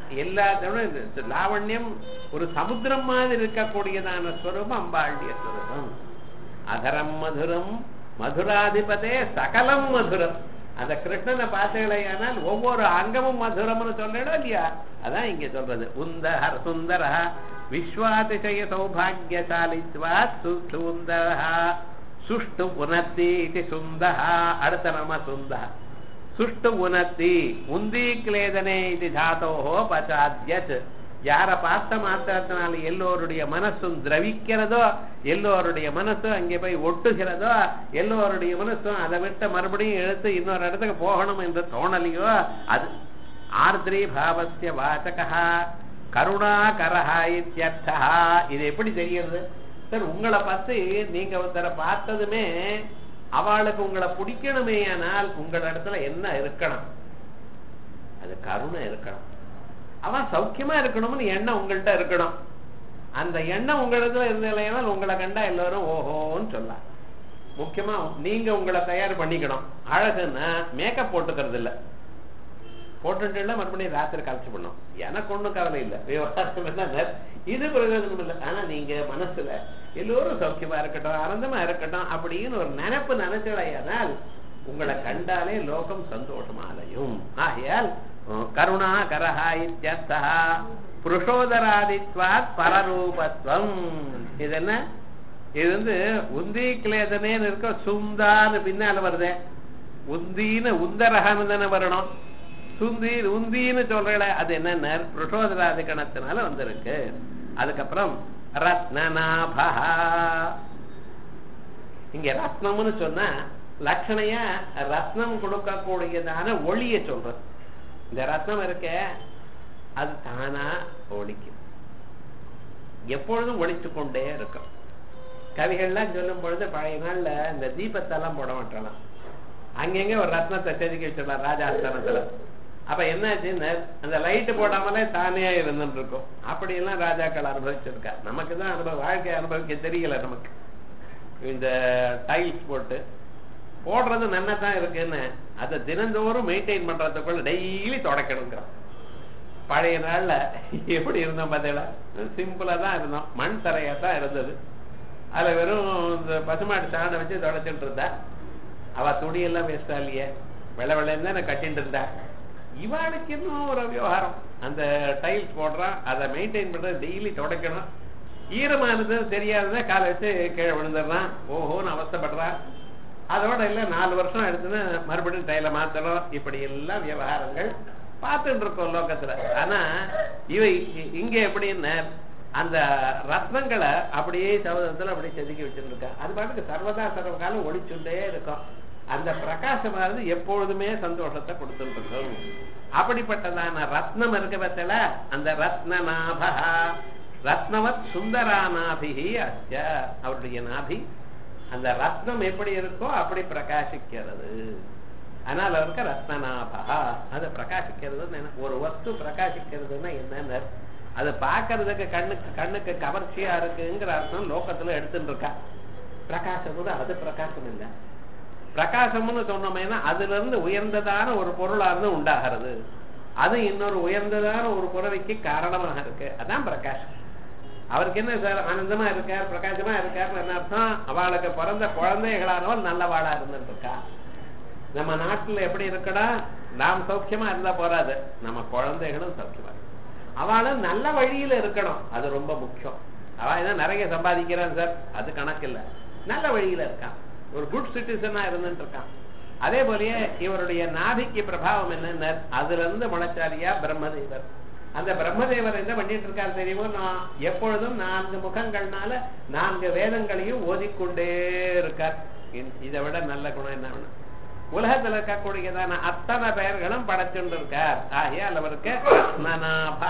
எல்லாத்தோட இந்த லாவண்யம் ஒரு சமுத்திரம் மாதிரி இருக்கக்கூடியதான ஸ்வரூபம் அம்பாளுடைய ஸ்வரூபம் அதரம் மதுரம் மதுராதிபதே சகலம் மதுரம் அந்த கிருஷ்ணனை பார்த்தீங்களேயானால் ஒவ்வொரு அங்கமும் மதுரம்னு சொல்லிடும் இல்லையா அதான் இங்க சொல்றது உந்தஹர் சுந்தர விஸ்வாதிசய சௌபாகியசாலித்வா சுந்தர சுஷ்டு உனத்தி இது சுந்தஹ அடுத்த நாம சுந்தஹ சுஷ்டு உனத்தி உந்தி கிளேதனே இது தாத்தோஹோ பச்சாத்யத் யார பார்த்த மாத்திரத்தினால எல்லோருடைய மனசும் திரவிக்கிறதோ எல்லோருடைய மனசும் அங்கே போய் ஒட்டுகிறதோ எல்லோருடைய மனசும் அதை விட்டு மறுபடியும் எடுத்து இன்னொரு இடத்துக்கு போகணும் என்று தோணலையோ அது ஆர்திரி பாவசிய வாச்சகா கருணாகரஹா இத்தியர்த்தா இது எப்படி தெரியுது சார் உங்களை பார்த்து நீங்க ஒருத்தரை பார்த்ததுமே அவளுக்கு உங்களை பிடிக்கணுமே ஆனால் உங்கள் இடத்துல என்ன இருக்கணும் அது கருணை இருக்கணும் அவன் சௌக்கியமா இருக்கணும்னு எண்ணம் உங்கள்கிட்ட இருக்கணும் அந்த எண்ணம் உங்களிடத்துல இருந்தலையானால் உங்களை கண்டா எல்லாரும் ஓஹோன்னு சொல்லலாம் முக்கியமா நீங்க உங்களை தயார் பண்ணிக்கணும் அழகுன்னா மேக்கப் போட்டுக்கிறது இல்ல போட்டுட்டு மறுபடியும் ராத்திரி கலைச்சு பண்ணும் எனக்கு ஒண்ணும் கவலை இல்லை விவகாரம் என்ன இது பிரயோஜனம் இல்லை ஆனா நீங்க மனசுல எல்லோரும் சௌக்கியமா இருக்கட்டும் ஆனந்தமா இருக்கட்டும் அப்படின்னு ஒரு நினைப்பு நினைச்சடையானால் உங்களை கண்டாலே லோகம் சந்தோஷமா அலையும் ஆகையால் கருணா கரஹா இத்தியர்த்தா புருஷோதராதித்வாத் பரரூபத்வம் இது என்ன இது வந்து உந்தி கிளேதனேன்னு இருக்க சுந்தான்னு பின்னால வருதே உந்தின்னு உந்தரகான்னு தானே வரணும் சுந்தி உந்தின்னு சொல்றல அது என்னன்னா புருஷோதராதி கணத்தினால வந்திருக்கு அதுக்கப்புறம் ரத்னநாபா இங்க ரத்னம்னு சொன்னா லட்சணையா ரத்னம் கொடுக்கக்கூடியதான ஒளிய சொல்றது இந்த ரத்னம் இருக்க அது தானா ஒழிக்கும் எப்பொழுதும் ஒழித்து கொண்டே இருக்கும் கவிகள்லாம் சொல்லும் பொழுது பழைய நாள்ல இந்த தீபத்தெல்லாம் போட மாட்டலாம் அங்கங்க ஒரு ரத்னத்தை செதுக்கி வச்சிடலாம் ராஜாஸ்தானத்துல அப்ப என்னாச்சுன்னு அந்த லைட் போடாமலே தானே இருந்துட்டு இருக்கும் அப்படி எல்லாம் ராஜாக்கள் அனுபவிச்சிருக்கா நமக்கு தான் அனுபவம் வாழ்க்கை அனுபவிக்க தெரியல நமக்கு இந்த டைல்ஸ் போட்டு போடுறது நன்னா தான் இருக்குன்னு அதை தினந்தோறும் மெயின்டைன் பண்றதுக்குள்ள டெய்லி தொடக்கணுங்கிறோம் பழைய நாள்ல எப்படி இருந்தோம் பார்த்தீங்களா சிம்பிளா தான் இருந்தோம் மண் தரையா தான் இருந்தது அதுல வெறும் இந்த பசுமாட்டு சாணை வச்சு தொடச்சிட்டு இருந்தா அவ துணியெல்லாம் வேஸ்டா இல்லையே வெள்ளை வெள்ளைன்னு தான் கட்டிட்டு இருந்தா இவாளுக்கு இன்னும் ஒரு விவகாரம் அந்த டைல்ஸ் போடுறான் அதை மெயின்டைன் பண்றது டெய்லி தொடக்கணும் ஈரமா இருந்தது தெரியாதத காலை வச்சு கீழே விழுந்துடுறான் ஓஹோன்னு அவஸ்தப்படுறான் அதோட இல்ல நாலு வருஷம் எடுத்துன்னு மறுபடியும் டைல மாத்தணும் இப்படி எல்லாம் விவகாரங்கள் பார்த்துட்டு இருக்கோம் லோகத்துல ஆனா இவை இங்க எப்படின்னு அந்த ரத்னங்களை அப்படியே சமுதிரத்துல அப்படியே செதுக்கி வச்சிருக்கா அது பாட்டுக்கு சர்வதா சர்வகாலம் ஒளிச்சுட்டே இருக்கும் அந்த பிரகாசமானது எப்பொழுதுமே சந்தோஷத்தை கொடுத்துட்டு இருக்கும் அப்படிப்பட்டதான ரத்னம் இருக்க பத்தல அந்த ரத்னநாபா ரத்னவத் சுந்தராநாபிகி அஸ்ய அவருடைய நாபி அந்த ரத்னம் எப்படி இருக்கோ அப்படி பிரகாசிக்கிறது அதனால இருக்க ரத்னநாபா அது பிரகாசிக்கிறது ஒரு வஸ்து பிரகாசிக்கிறதுன்னா என்னன்னு அது பாக்குறதுக்கு கண்ணுக்கு கண்ணுக்கு கவர்ச்சியா இருக்குங்கிற அர்த்தம் லோகத்துல எடுத்துட்டு இருக்கா பிரகாசம் அது பிரகாசம் இல்லை பிரகாசம்னு சொன்னோம்னா அதுல இருந்து உயர்ந்ததான ஒரு பொருளா இருந்து உண்டாகிறது அது இன்னொரு உயர்ந்ததான ஒரு புறவைக்கு காரணமாக இருக்கு அதான் பிரகாஷம் அவருக்கு என்ன சார் ஆனந்தமா இருக்கார் பிரகாசமா இருக்கார் என்ன அர்த்தம் அவளுக்கு பிறந்த குழந்தைகளானவள் நல்லவாளா இருந்துட்டு இருக்கா நம்ம நாட்டுல எப்படி இருக்கடா நாம் சௌக்கியமா இருந்தா போறாது நம்ம குழந்தைகளும் சௌக்கியமா அவளும் நல்ல வழியில இருக்கணும் அது ரொம்ப முக்கியம் அவ ஏதோ நிறைய சம்பாதிக்கிறான் சார் அது கணக்கு இல்ல நல்ல வழியில இருக்கான் ஒரு குட் சிட்டிசனா இருந்துட்டு இருக்கான் அதே போலயே இவருடைய நாபிக்கு பிரபாவம் என்னன்னு அதுல இருந்து முளைச்சாரியா பிரம்மதேவர் அந்த பிரம்மதேவர் என்ன பண்ணிட்டு இருக்காரு தெரியுமோ நான் எப்பொழுதும் நான்கு முகங்கள்னால நான்கு வேதங்களையும் ஓதிக்கொண்டே இருக்கார் இதை விட நல்ல குணம் என்ன வேணும் உலகத்துல இருக்கக்கூடியதான அத்தனை பெயர்களும் படைச்சுட்டு இருக்கார் ஆகையால் அவருக்கு ரத்னநாபா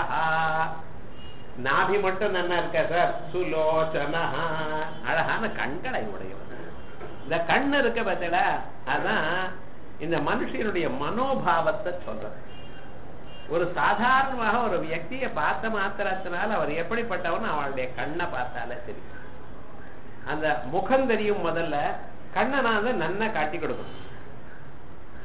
நாபி மட்டும் நன்னா இருக்கா சார் சுலோச்சனா அழகான கண்களை உடையவர் இந்த கண் இருக்க பார்த்தல அதான் இந்த மனுஷனுடைய மனோபாவத்தை சொல்றது ஒரு சாதாரணமாக ஒரு வியக்தியை பார்த்த மாத்திரத்தினால அவர் எப்படிப்பட்டவன் அவளுடைய கண்ணை பார்த்தாலே தெரியும் அந்த முகம் தெரியும் முதல்ல கண்ணை நான் வந்து நன்னா காட்டி கொடுக்கணும்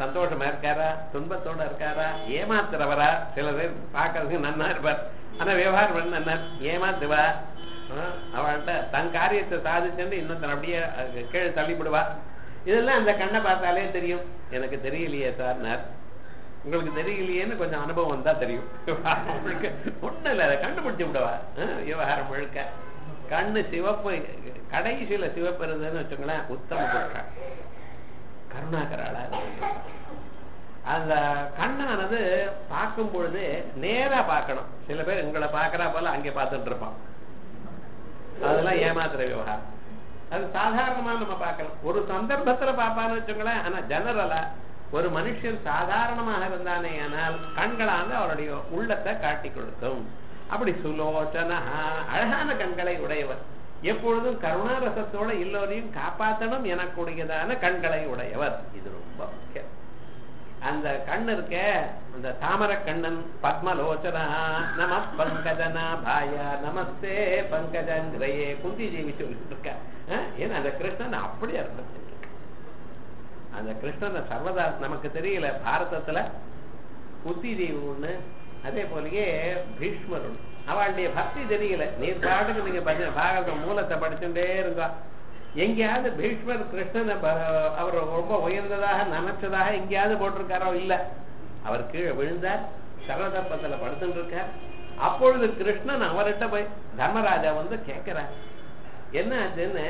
சந்தோஷமா இருக்காரா துன்பத்தோட இருக்காரா ஏமாத்துறவரா சில பேர் பார்க்கறதுக்கு நன்னா இருப்பார் ஆனா விவகாரம் பண்ண நன்னா ஏமாத்துவா ஆஹ் அவள்கிட்ட தன் காரியத்தை சாதிச்சுட்டு இன்னொருத்தன் அப்படியே அஹ், கீழே தள்ளிவிடுவா இதெல்லாம் அந்த கண்ணை பார்த்தாலே தெரியும் எனக்கு தெரியலையே சார்னார் உங்களுக்கு தெரியலையேன்னு கொஞ்சம் அனுபவம் வந்தா தெரியும் விவகாரம் முழுக்க ஒண்ணும் இல்லை அதை கண்டுபிடிச்சு விடுவா ஆஹ், விவகாரம் முழுக்க கண்ணு சிவப்பு கடைசியில சிவப்பு இருந்ததுன்னு வச்சுங்களேன் உத்தம புருஷா கருணாகராளா இருந்திருக்கா. அந்த கண்ணானது பார்க்கும் பொழுது நேரா பார்க்கணும் சில பேர் உங்களை பார்க்கறா போல அங்கே பார்த்துட்டு இருப்பான் அதெல்லாம் ஏமாத்துற விவகாரம் அது சாதாரணமா நம்ம பார்க்கலாம் ஒரு சந்தர்ப்பத்துல பார்ப்பான்னு வச்சுங்களேன் ஆனா ஜெனரலா ஒரு மனுஷன் சாதாரணமாக இருந்தானே ஆனால் கண்களானது அவருடைய உள்ளத்தை காட்டி கொடுக்கும் அப்படி சுலோச்சனா அழகான கண்களை உடையவர் எப்பொழுதும் கருணாரசத்தோட எல்லோரையும் காப்பாற்றணும் எனக்கூடியதான கண்களை உடையவர் இது ரொம்ப முக்கியம் அந்த கண் இருக்க அந்த தாமர கண்ணன் பத்மலோச்சனா நம பங்கஜனா பாய நமஸ்தே பங்கஜங்கிரையே குந்தி தேவி சொல்லிட்டு இருக்க அஹ், ஏன்னா அந்த கிருஷ்ணன் அப்படி அர்த்தம் செஞ்சிருக்க. அந்த கிருஷ்ணனை சர்வதா நமக்கு தெரியல பாரதத்துல குந்தி தேவி ஒண்ணு அதே போலயே பீஷ்மர் ஒண்ணு அவளுடைய பக்தி தெரியல நீர் பாட்டுக்கு நீங்க பஜ- பாகவத மூலத்தை படிச்சுட்டே இருங்க எங்கேயாவது பீஷ்மர் கிருஷ்ணனை ப- அவர் ரொம்ப உயர்ந்ததாக நினைச்சதாக எங்கேயாவது போட்டிருக்காரோ இல்ல அவர் கீழே விழுந்தார் சர்வதப்பத்துல படுத்துட்டு இருக்கார் அப்பொழுது கிருஷ்ணன் அவர்கிட்ட போய் தர்மராஜா வந்து கேட்கிறார் என்ன ஆச்சுன்னு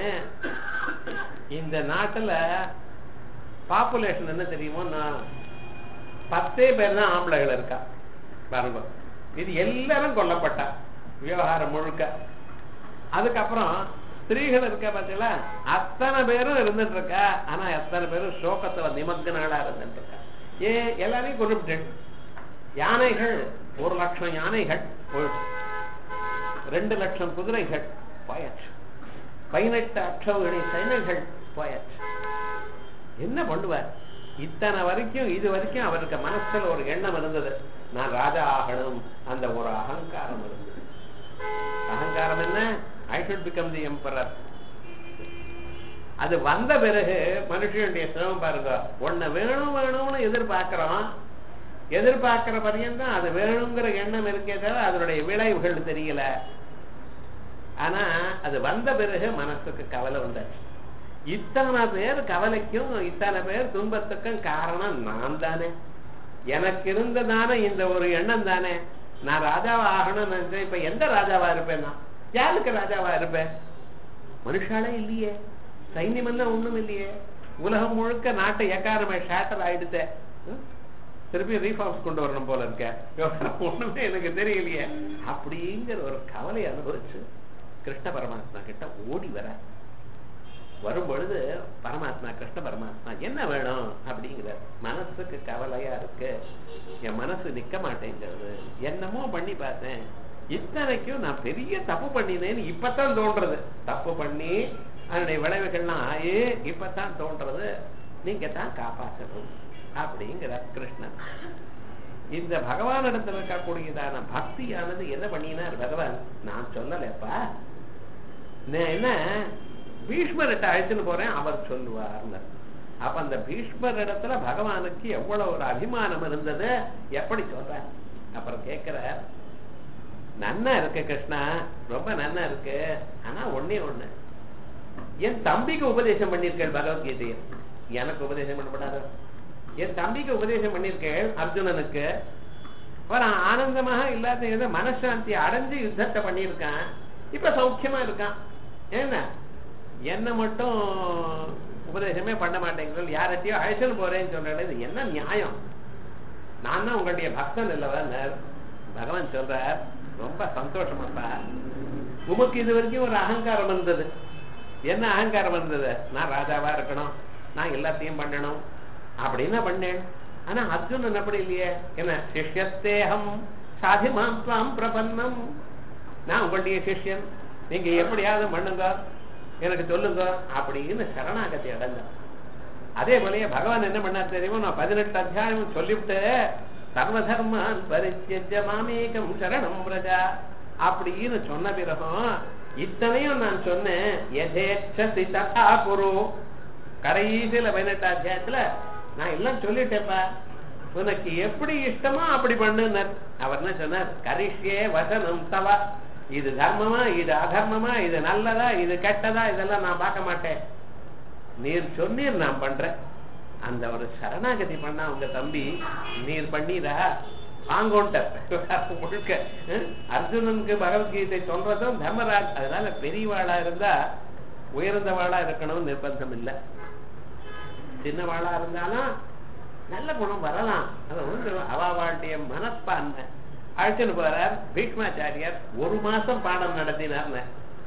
இந்த நாட்டுல பாப்புலேஷன் என்ன தெரியுமோ நான் பத்தே பேர் தான் ஆம்பளைகள் இருக்கா பாருங்க இது எல்லாரும் கொல்லப்பட்டா விவகாரம் முழுக்க அதுக்கப்புறம் ஸ்திரீகள் இருக்க பார்த்தீங்களா அத்தனை பேரும் இருந்துட்டு இருக்கா ஆனா அத்தனை பேரும் சோகத்துல நிமக்னாளா இருந்துட்டு இருக்கா ஏ எல்லாரையும் கொண்டுட்டு யானைகள் ஒரு லட்சம் யானைகள் போயிடுச்சு ரெண்டு லட்சம் குதிரைகள் போயாச்சு பதினெட்டு அற்றவுகளை சைனைகள் போயாச்சு என்ன பண்ணுவார் இத்தனை வரைக்கும் இது வரைக்கும் அவருக்கு மனசுல ஒரு எண்ணம் இருந்தது நான் ராஜா ஆகணும் அந்த ஒரு அகங்காரம் இருந்தது அகங்காரம் என்ன I should become the emperor அது வந்த பிறகு மனுஷனுடைய சிரமம் பாருங்க ஒன்ன வேணும் வேணும்னு எதிர்பார்க்கிறோம் எதிர்பார்க்கிற பரியந்தான் அது வேணுங்கிற எண்ணம் இருக்கே தவிர அதனுடைய விளைவுகள் தெரியல ஆனா அது வந்த பிறகு மனசுக்கு கவலை வந்தாச்சு இத்தனை பேர் கவலைக்கும் இத்தனை பேர் துன்பத்துக்கும் காரணம் நான் தானே எனக்கு இருந்ததானே இந்த ஒரு எண்ணம் தானே நான் ராஜாவா ஆகணும்னு நினைச்சேன் இப்ப எந்த ராஜாவா இருப்பேன் நான் யாருக்கு ராஜாவா இருப்பேன் மனுஷாலே இல்லையே சைன்யம் எல்லாம் ஒண்ணும் இல்லையே உலகம் முழுக்க நாட்டை எக்காரமே ஷேட்டர் ஆயிடுத்தே ம்? திருப்பி ரீஃபார்ம்ஸ் கொண்டு வரணும் போல இருக்க ஒண்ணுமே எனக்கு தெரியலையே அப்படிங்கிற ஒரு கவலை அனுபவிச்சு கிருஷ்ண பரமாத்மா கிட்ட ஓடி வர வரும் பொழுது பரமாத்மா கிருஷ்ண பரமாத்மா என்ன வேணும் அப்படிங்கிற மனசுக்கு கவலையா இருக்கு என் மனசு நிக்க மாட்டேங்கிறது என்னமோ பண்ணி பார்த்தேன் இத்தனைக்கும் நான் பெரிய தப்பு பண்ணினேன்னு இப்பதான் தோன்றது தப்பு பண்ணி அதனுடைய விளைவுகள்லாம் ஆயி இப்பதான் தோன்றது நீங்க தான் காப்பாற்றணும் அப்படிங்கிற கிருஷ்ணன் இந்த பகவான் இடத்துல இருக்கக்கூடியதான பக்தியானது என்ன பண்ணினார் பகவான் நான் சொல்லலப்பா நான் என்ன பீஷ்மர்கிட்ட அழைச்சுன்னு போறேன் அவர் சொல்லுவார்னு அப்ப அந்த பீஷ்மர் இடத்துல பகவானுக்கு எவ்வளவு ஒரு அபிமானம் இருந்தது எப்படி சொல்ற அப்புறம் கேட்கிற நன்னா இருக்கு கிருஷ்ணா ரொம்ப நன்னா இருக்கு ஆனா ஒண்ணே ஒண்ணு என் தம்பிக்கு உபதேசம் பண்ணிருக்கேன் பகவத்கீதையை எனக்கு உபதேசம் பண்ணப்படாது என் தம்பிக்கு உபதேசம் பண்ணிருக்கேன் அர்ஜுனனுக்கு அவன் ஆனந்தமாக இல்லாத ஏதோ மனசாந்தி அடைஞ்சு யுத்தத்தை பண்ணியிருக்கான் இப்ப சௌக்கியமா இருக்கான் என்ன என்ன மட்டும் உபதேசமே பண்ண மாட்டேங்கிறது யார்கிட்டயோ அழைச்சல் போறேன்னு சொல்றேன் இது என்ன நியாயம் நான் தான் உங்களுடைய பக்தன் இல்லவா பகவான் சொல்றார் ரொம்ப சந்தோஷமாப்பா உமக்கு இது வரைக்கும் ஒரு அகங்காரம் இருந்தது என்ன அகங்காரம் இருந்தது நான் ராஜாவா இருக்கணும் நான் எல்லாத்தையும் பண்ணணும் அப்படின்னு பண்ணேன் ஆனா அர்ஜுனன் அப்படி இல்லையே என்ன சிஷ்யஸ்தேகம் சாதிமாம் துவாம் பிரபன்னம் நான் உங்களுடைய சிஷ்யன் நீங்க எப்படியாவது பண்ணுங்க எனக்கு சொல்லுங்க அப்படின்னு சரணாகதி அடைஞ்சான் அதே போலயே பகவான் என்ன பண்ணார் தெரியுமா நான் பதினெட்டு அத்தியாயம் சொல்லிவிட்டு சர்வதர்மான் பரித்தியஜ மாமேகம் சரணம் பிரஜா அப்படின்னு சொன்ன பிறகும் இத்தனையும் நான் சொன்னேன் எதேச்சசி ததா குரு கடைசியில பதினெட்டு அத்தியாயத்துல நான் எல்லாம் சொல்லிட்டேப்பா உனக்கு எப்படி இஷ்டமோ அப்படி பண்ணுனர் அவர் என்ன சொன்னார் கரிஷ்யே வசனம் தவா இது தர்மமா இது அதர்மமா இது நல்லதா இது கெட்டதா இதெல்லாம் நான் பார்க்க மாட்டேன் நீர் சொன்னீர் நான் பண்றேன் அந்த ஒரு சரணாகதி பண்ணா உங்க தம்பி நீர் பண்ணீரா வாங்கோன்ட்டார் முழுக்க அஹ், அர்ஜுனனுக்கு பகவத்கீதை சொல்றதும் தர்மராஜ் அதனால பெரியவாளா இருந்தா உயர்ந்தவாளா இருக்கணும் நிர்பந்தம் இல்லை சின்னவாளா இருந்தாலும் நல்ல குணம் வரலாம் அது உண்டு அவாவாளுடைய மனப்பான்மை அழைச்சுன்னு போறார் பீஷ்மாச்சாரியார் ஒரு மாசம் பாடம் நடத்தினார்னு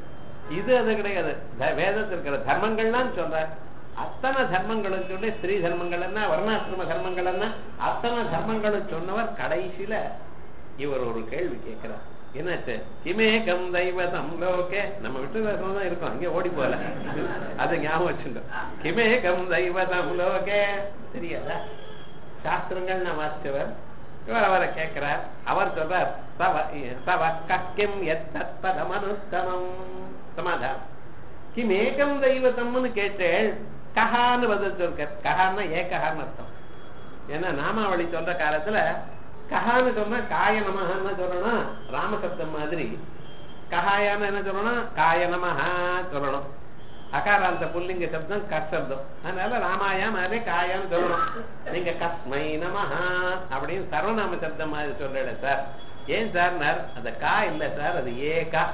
இது அது கிடையாது த- வேதத்தில் இருக்கிற தர்மங்கள்லாம் சொல்றார் அத்தனை தர்மங்களும் சொல்லி ஸ்திரீ தர்மங்கள் என்ன வர்ணாசிரம தர்மங்கள் என்ன அத்தனை தர்மங்களும் சொன்னவர் கடைசியில இவர் ஒரு கேள்வி கேட்கிறார் என்னாச்சு கிமேகம் தெய்வதம் லோகே நம்ம விட்டு தான் இருக்கோம் அங்கே ஓடி போல அது ஞாபகம் வச்சுட்டோம் கிமேகம் தெய்வதம் லோகே தெரியாதா சாஸ்திரங்கள் நான் வாசிச்சவர் இவர் அவரை கேட்கிறார் அவர் சொல்றார் சவ சவ கக்கிம் எத்தத் பதமனுத்தமம் சமாதானம் கிம் ஏகம் தெய்வத்தம்னு கேட்டேன் கஹான்னு பதில் சொல்றார் கஹான்னா ஏகஹான்னு அர்த்தம் ஏன்னா நாமாவளி சொல்ற காலத்துல கஹான்னு சொன்னா காய நமஹன்னு சொல்லணும் ராமசப்தம் மாதிரி கஹாயான்னு என்ன சொல்லணும் காய நமஹா சொல்லணும் அகாராந்த புல்லிங்க சப்தம் கசப்தம் அதனால ராமாயா மாதிரி காயான்னு சொல்லணும் நீங்க கஸ்மை நமஹா அப்படின்னு சர்வநாம சப்தம் மாதிரி சொல்லல சார் ஏன் சார் அந்த கா இல்ல சார் அது ஏகா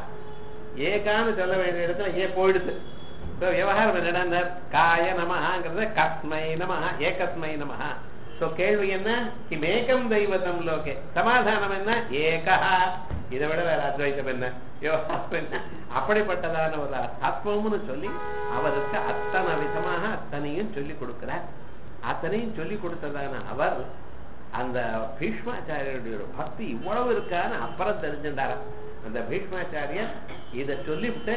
ஏகான்னு சொல்ல வேண்டிய இடத்துல ஏ போயிடுது So, விவகாரம் என்னடா காய நமஹாங்கிறது கஸ்மை நமஹா ஏகஸ்மை நமஹா சோ கேள்வி என்ன கிமேகம் தெய்வதம் லோகே சமாதானம் என்ன ஏகா இதை விட வேற அத்வைத்தம் என்ன விவகாரம் என்ன அப்படிப்பட்டதான ஒரு ஆத்மம்னு சொல்லி அவருக்கு அத்தனை விதமாக அத்தனையும் சொல்லி கொடுக்கிறார் அத்தனையும் சொல்லி கொடுத்ததான அவர் அந்த பீஷ்மாச்சாரியருடைய ஒரு பக்தி இவ்வளவு இருக்கான்னு அப்புறம் தெரிஞ்சுட்டாராம் அந்த பீஷ்மாச்சாரியர் இத சொல்லிவிட்டு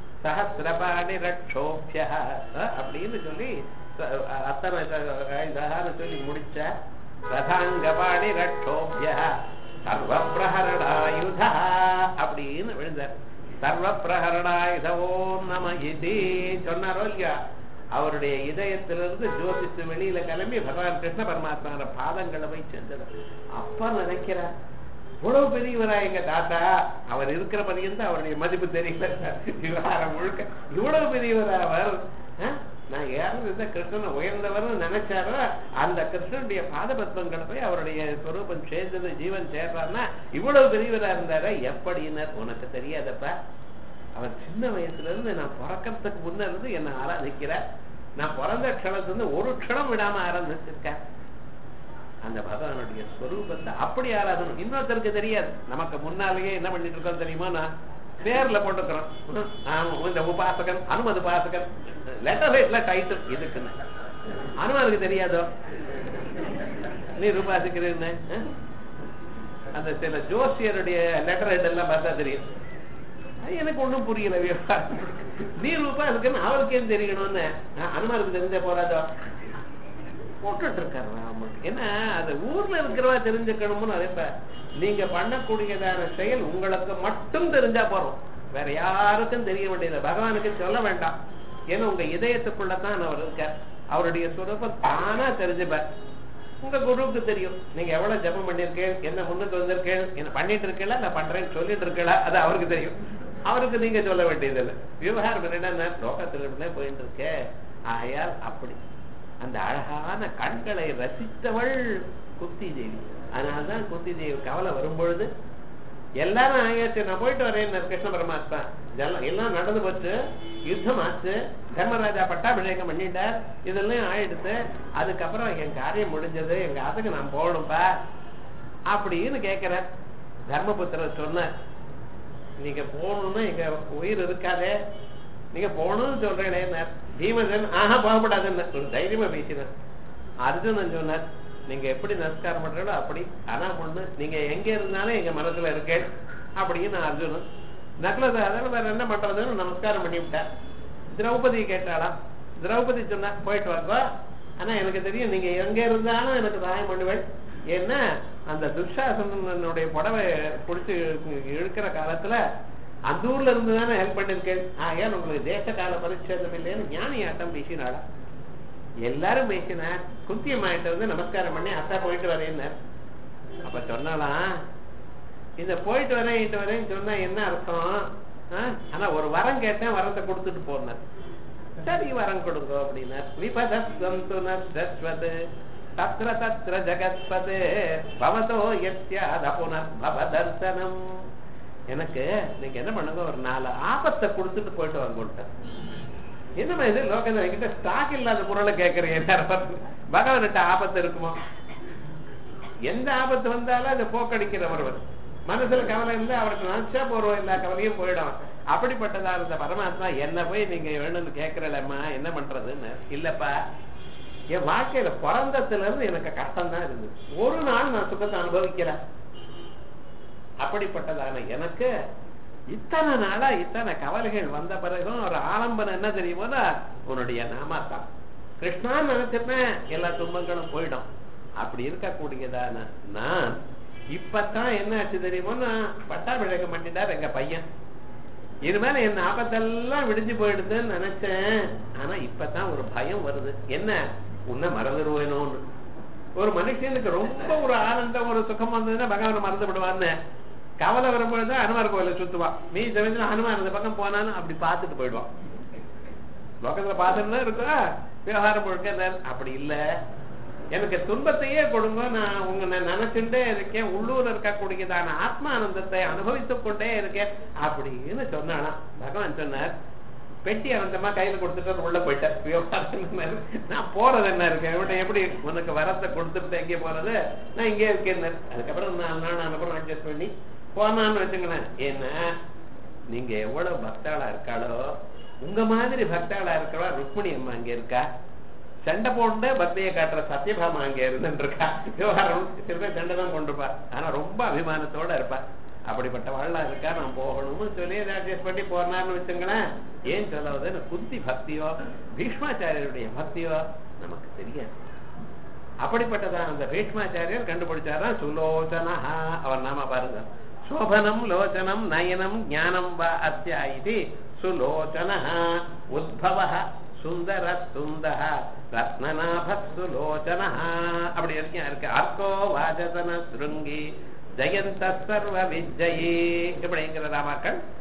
சஹசிரபாணி ரட்சோபிய அப்படின்னு சொல்லி ச- அத்தனை இதான்னு சொல்லி முடிச்ச ரதாங்கபாணி ரட்சோபிய சர்வ பிரஹரணாயுதா அப்படின்னு விழுந்தார் சர்வ பிரஹரணாயுத ஓம் நம இது சொன்னாரோ இல்லையா அவருடைய இதயத்திலிருந்து ஜோதித்து வெளியில கிளம்பி பகவான் கிருஷ்ண பரமாத்மான பாதங்களை போய் சென்றது அப்ப நினைக்கிறார் இவ்வளவு பெரியவரா எங்க தாத்தா அவர் இருக்கிற பரியந்தம் அவருடைய மதிப்பு தெரியல விவகாரம் முழுக்க இவ்வளவு பெரியவரா அவர் ஆ? நான் யாரும் இருந்த கிருஷ்ணனை உயர்ந்தவர்னு நினைச்சாரோ அந்த கிருஷ்ணனுடைய பாத பத்மங்களை போய் அவருடைய ஸ்வரூபம் சேர்ந்தது ஜீவன் சேர்றாருன்னா இவ்வளவு பெரியவரா இருந்தாரா எப்படின்னு உனக்கு தெரியாதப்பா அவர் சின்ன வயசுல இருந்து நான் பிறக்கறதுக்கு முன்ன இருந்து என்ன ஆராதிக்கிறார் நான் பிறந்த க்ஷணத்துல இருந்து ஒரு க்ஷணம் விடாம ஆரம்பிச்சிருக்கேன் அந்த பகவானுடைய ஸ்வரூபத்தை அப்படி ஆராதணும் இன்னொருத்தருக்கு தெரியாது நமக்கு முன்னாலேயே என்ன பண்ணிட்டு இருக்கோம் தெரியுமா நான் பேர்ல போட்டுக்கிறோம் ஹம், ஆமா, இந்த உபாசகன் அனுமதி உபாசகன் லெட்டர் ஹெட்ல டைட்டில் இதுக்குன்னு அனுமனுக்கு தெரியாதோ நீ உபாசிக்கிறேன்னு ஹம்? அந்த சில ஜோசியருடைய லெட்டர் ஹெட் எல்லாம் பார்த்தா தெரியும் அது எனக்கு ஒண்ணும் புரியல விவகாரம் நீ ரூபா இருக்குன்னு அவருக்கு ஏன் தெரியணும்னு ஆ, அனுமாருக்கு தெரிஞ்ச போறாதோ போட்டுட்டு இருக்காரு ராமன் ஏன்னா அது ஊர்ல இருக்கிறவா தெரிஞ்சுக்கணும்னு நினைப்ப நீங்க பண்ணக்கூடியதான செயல் உங்களுக்கு மட்டும் தெரிஞ்சா போறோம் வேற யாருக்கும் தெரிய வேண்டியது பகவானுக்கு சொல்ல வேண்டாம் ஏன்னா உங்க இதயத்துக்குள்ளதான் அவர் இருக்கார் அவருடைய சுரூபம் தானா தெரிஞ்சுப்பார் உங்க குருவுக்கு தெரியும் நீங்க எவ்வளவு ஜெபம் பண்ணிருக்கேன் என்ன முன்னுக்கு வந்திருக்கேன் என்ன பண்ணிட்டு இருக்கல நான் பண்றேன்னு சொல்லிட்டு இருக்கல அது அவருக்கு தெரியும் அவருக்கு நீங்க சொல்ல வேண்டியது இல்லை விவகாரம் என்னன்னா லோகத்துல போயிட்டு இருக்கே ஆயால் அப்படி அந்த அழகான கண்களை ரசித்தவள் குந்தி தேவி அதனால்தான் குந்தி தேவி கவலை வரும்பொழுது எல்லாரும் ஆயாச்சு நான் போயிட்டு வரேன் கிருஷ்ண பரமாத்மா இதெல்லாம் எல்லாம் நடந்து போச்சு யுத்தம் ஆச்சு தர்மராஜா பட்டாபிஷேகம் பண்ணிட்டார் இதெல்லாம் ஆயிடுச்சு அதுக்கப்புறம் என் காரியம் முடிஞ்சது எங்க அதுக்கு நான் போகணும்பா அப்படின்னு கேட்கிறார் தர்மபுத்திரர் சொன்னார் நீங்க போகணும்னா எங்க உயிர் இருக்காதே நீங்க போகணும்னு சொல்றேன் பீமசன் ஆஹா போகப்படாதுன்னு ஒரு தைரியமா பேசினார் அர்ஜுனன் சொன்னார் நீங்க எப்படி நமஸ்காரம் பண்றீங்களோ அப்படி ஆனா பொண்ணு நீங்க எங்க இருந்தாலும் எங்க மனசுல இருக்கேன் அப்படின்னு அர்ஜுனன் நக்லத அதனால வேற என்ன பண்றதுன்னு நமஸ்காரம் பண்ணி விட்டார் திரௌபதி கேட்டாளா திரௌபதி சொன்னா போயிட்டு வாங்க ஆனா எனக்கு தெரியும் நீங்க எங்க இருந்தாலும் எனக்கு சகாயம் பண்ணுவேன் ஏன்னா அந்த துஷாசனுடைய புடவை பிடிச்சி இழுக்கிற காலத்துல அந்த ஊர்ல இருந்து தானே ஹெல்ப் பண்ணிருக்கேன் ஆகையால் உங்களுக்கு தேச கால பரிச்சேதம் இல்லைன்னு ஞானி ஆட்டம் பேசினாளா எல்லாரும் பேசினார் குந்தியம்மாயிட்ட வந்து நமஸ்காரம் பண்ணி அத்தா போயிட்டு வரேன்னார் அப்ப சொன்னாலாம் இந்த போயிட்டு வரேன் இட்டு வரேன்னு சொன்னா என்ன அர்த்தம் ஆ? ஆனா ஒரு வரம் கேட்டேன் வரத்தை கொடுத்துட்டு போனார் சரி வரம் கொடுங்க அப்படின்னார் விபதஸ்வந்து நஸ்வது தத்ர தத்ர ஜகத்பதே பவதோ யத்யாத புனர் பவ தர்சனம் எனக்கு நீங்க என்ன பண்ணுங்க ஒரு நாலு ஆபத்தை கொடுத்துட்டு போயிட்டு வாங்கிட்டார் என்னம்மா இது லோகத்தில் என்கிட்ட ஸ்டாக் இல்லாத பொருளை கேட்கறீங்க பகவான்கிட்ட ஆபத்து இருக்குமா எந்த ஆபத்து வந்தாலும் அதை போக்கடிக்கிறவர் அவர் மனசுல கவலை இல்லை அவருக்கு நினைச்சா போறோம் எல்லா கவலையும் போயிடும் அப்படிப்பட்டதா இருந்த பரமாத்மா என்ன போய் நீங்க வேணும்னு கேட்கறலம்மா என்ன பண்றதுன்னு இல்லப்பா என் வாழ்க்கையில பிறந்ததுல இருந்து எனக்கு கஷ்டம் தான் இருந்தது ஒரு நாள் நான் சுகத்தை அனுபவிக்கல அப்படிப்பட்டதான எனக்கு இத்தனை நாளா இத்தனை கவலைகள் வந்த பிறகும் ஒரு ஆலம்பனம் என்ன தெரியுமோனா உன்னுடைய நாமாத்தான் கிருஷ்ணான்னு நினைச்சிருப்பேன் எல்லா துன்பங்களும் போயிடும் அப்படி இருக்கக்கூடியதான நான் இப்பதான் என்ன ஆச்சு தெரியுமோன்னா பட்டாபிஷேகம் பண்ணிட்டார் எங்க பையன் இனிமேல என் ஆபத்தெல்லாம் விடிஞ்சு போயிடுதுன்னு நினைச்சேன் ஆனா இப்பதான் ஒரு பயம் வருது என்ன உன்னை மறந்துடுவேணும்னு ஒரு மனுஷனுக்கு ரொம்ப ஒரு ஆனந்தம் ஒரு சுகம் வந்ததுன்னா பகவானை மறந்து விடுவான்னு கவலை வரும்பொழுது ஹனுமார் கோயில சுத்துவான் மீ சமயத்துல ஹனுமான் அந்த பக்கம் போனாலும் அப்படி பார்த்துட்டு போயிடுவான் லோகத்துல பார்த்துட்டு இருக்கா விவகாரம் முழுக்க இந்த- அப்படி இல்ல எனக்கு துன்பத்தையே கொடுங்க நான் உங்க நான் நினைச்சுட்டே இருக்கேன் உள்ளூர் இருக்கக்கூடியதான ஆத்மானந்தத்தை அனுபவித்துக் கொண்டே இருக்கேன் அப்படின்னு சொன்னாலாம் பகவான் சொன்னார் பெட்டி அனந்தமா கையில கொடுத்துட்டு உள்ள போயிட்டேன் விவகாரம் நான் போறது என்ன இருக்கேன் இவன்ட்ட எப்படி உனக்கு வரத்தை கொடுத்துட்டு எங்கே போறது நான் இங்கே இருக்கேன் அதுக்கப்புறம் நாலு நாள் அனுப்புறம் அட்ஜஸ்ட் பண்ணி போனான்னு வச்சுங்களேன் ஏன்னா நீங்க எவ்வளவு பக்தாளா இருக்காளோ உங்க மாதிரி பக்தாளா இருக்கவா ருக்மிணி அம்மா அங்க இருக்கா சண்டை போட்டு பக்தியை காட்டுற சத்யபாமா அங்க இருந்துட்டு இருக்கா விவகாரம் சில பேர் சண்டை தான் கொண்டிருப்பா ஆனா ரொம்ப அபிமானத்தோட இருப்பா அப்படிப்பட்ட வாழா இருக்கா நான் போகணும்னு சொல்லி அட்ஜஸ்ட் பண்ணி போனான்னு வச்சுங்களேன் ஏன் சொல்லுவது குந்தி பக்தியோ பீஷ்மாச்சாரியருடைய பக்தியோ நமக்கு தெரியாது அப்படிப்பட்டதான் அந்த பீஷ்மாச்சாரியர் கண்டுபிடிச்சாரா சுலோச்சனா அவர் நாம பாருங்க சோபனம் லோச்சனம் நயனம் ஞானம் வா அஸ்யா இது சுலோச்சன உத்பவ சுந்தர சுந்த ரத்னநாப சுலோச்சன அப்படி இருக்கேன் இருக்கு அர்க்கோ வாஜசன சுருங்கி ஜெயந்த சர்வ விஜயி இப்படிங்கிற ராமாக்கள்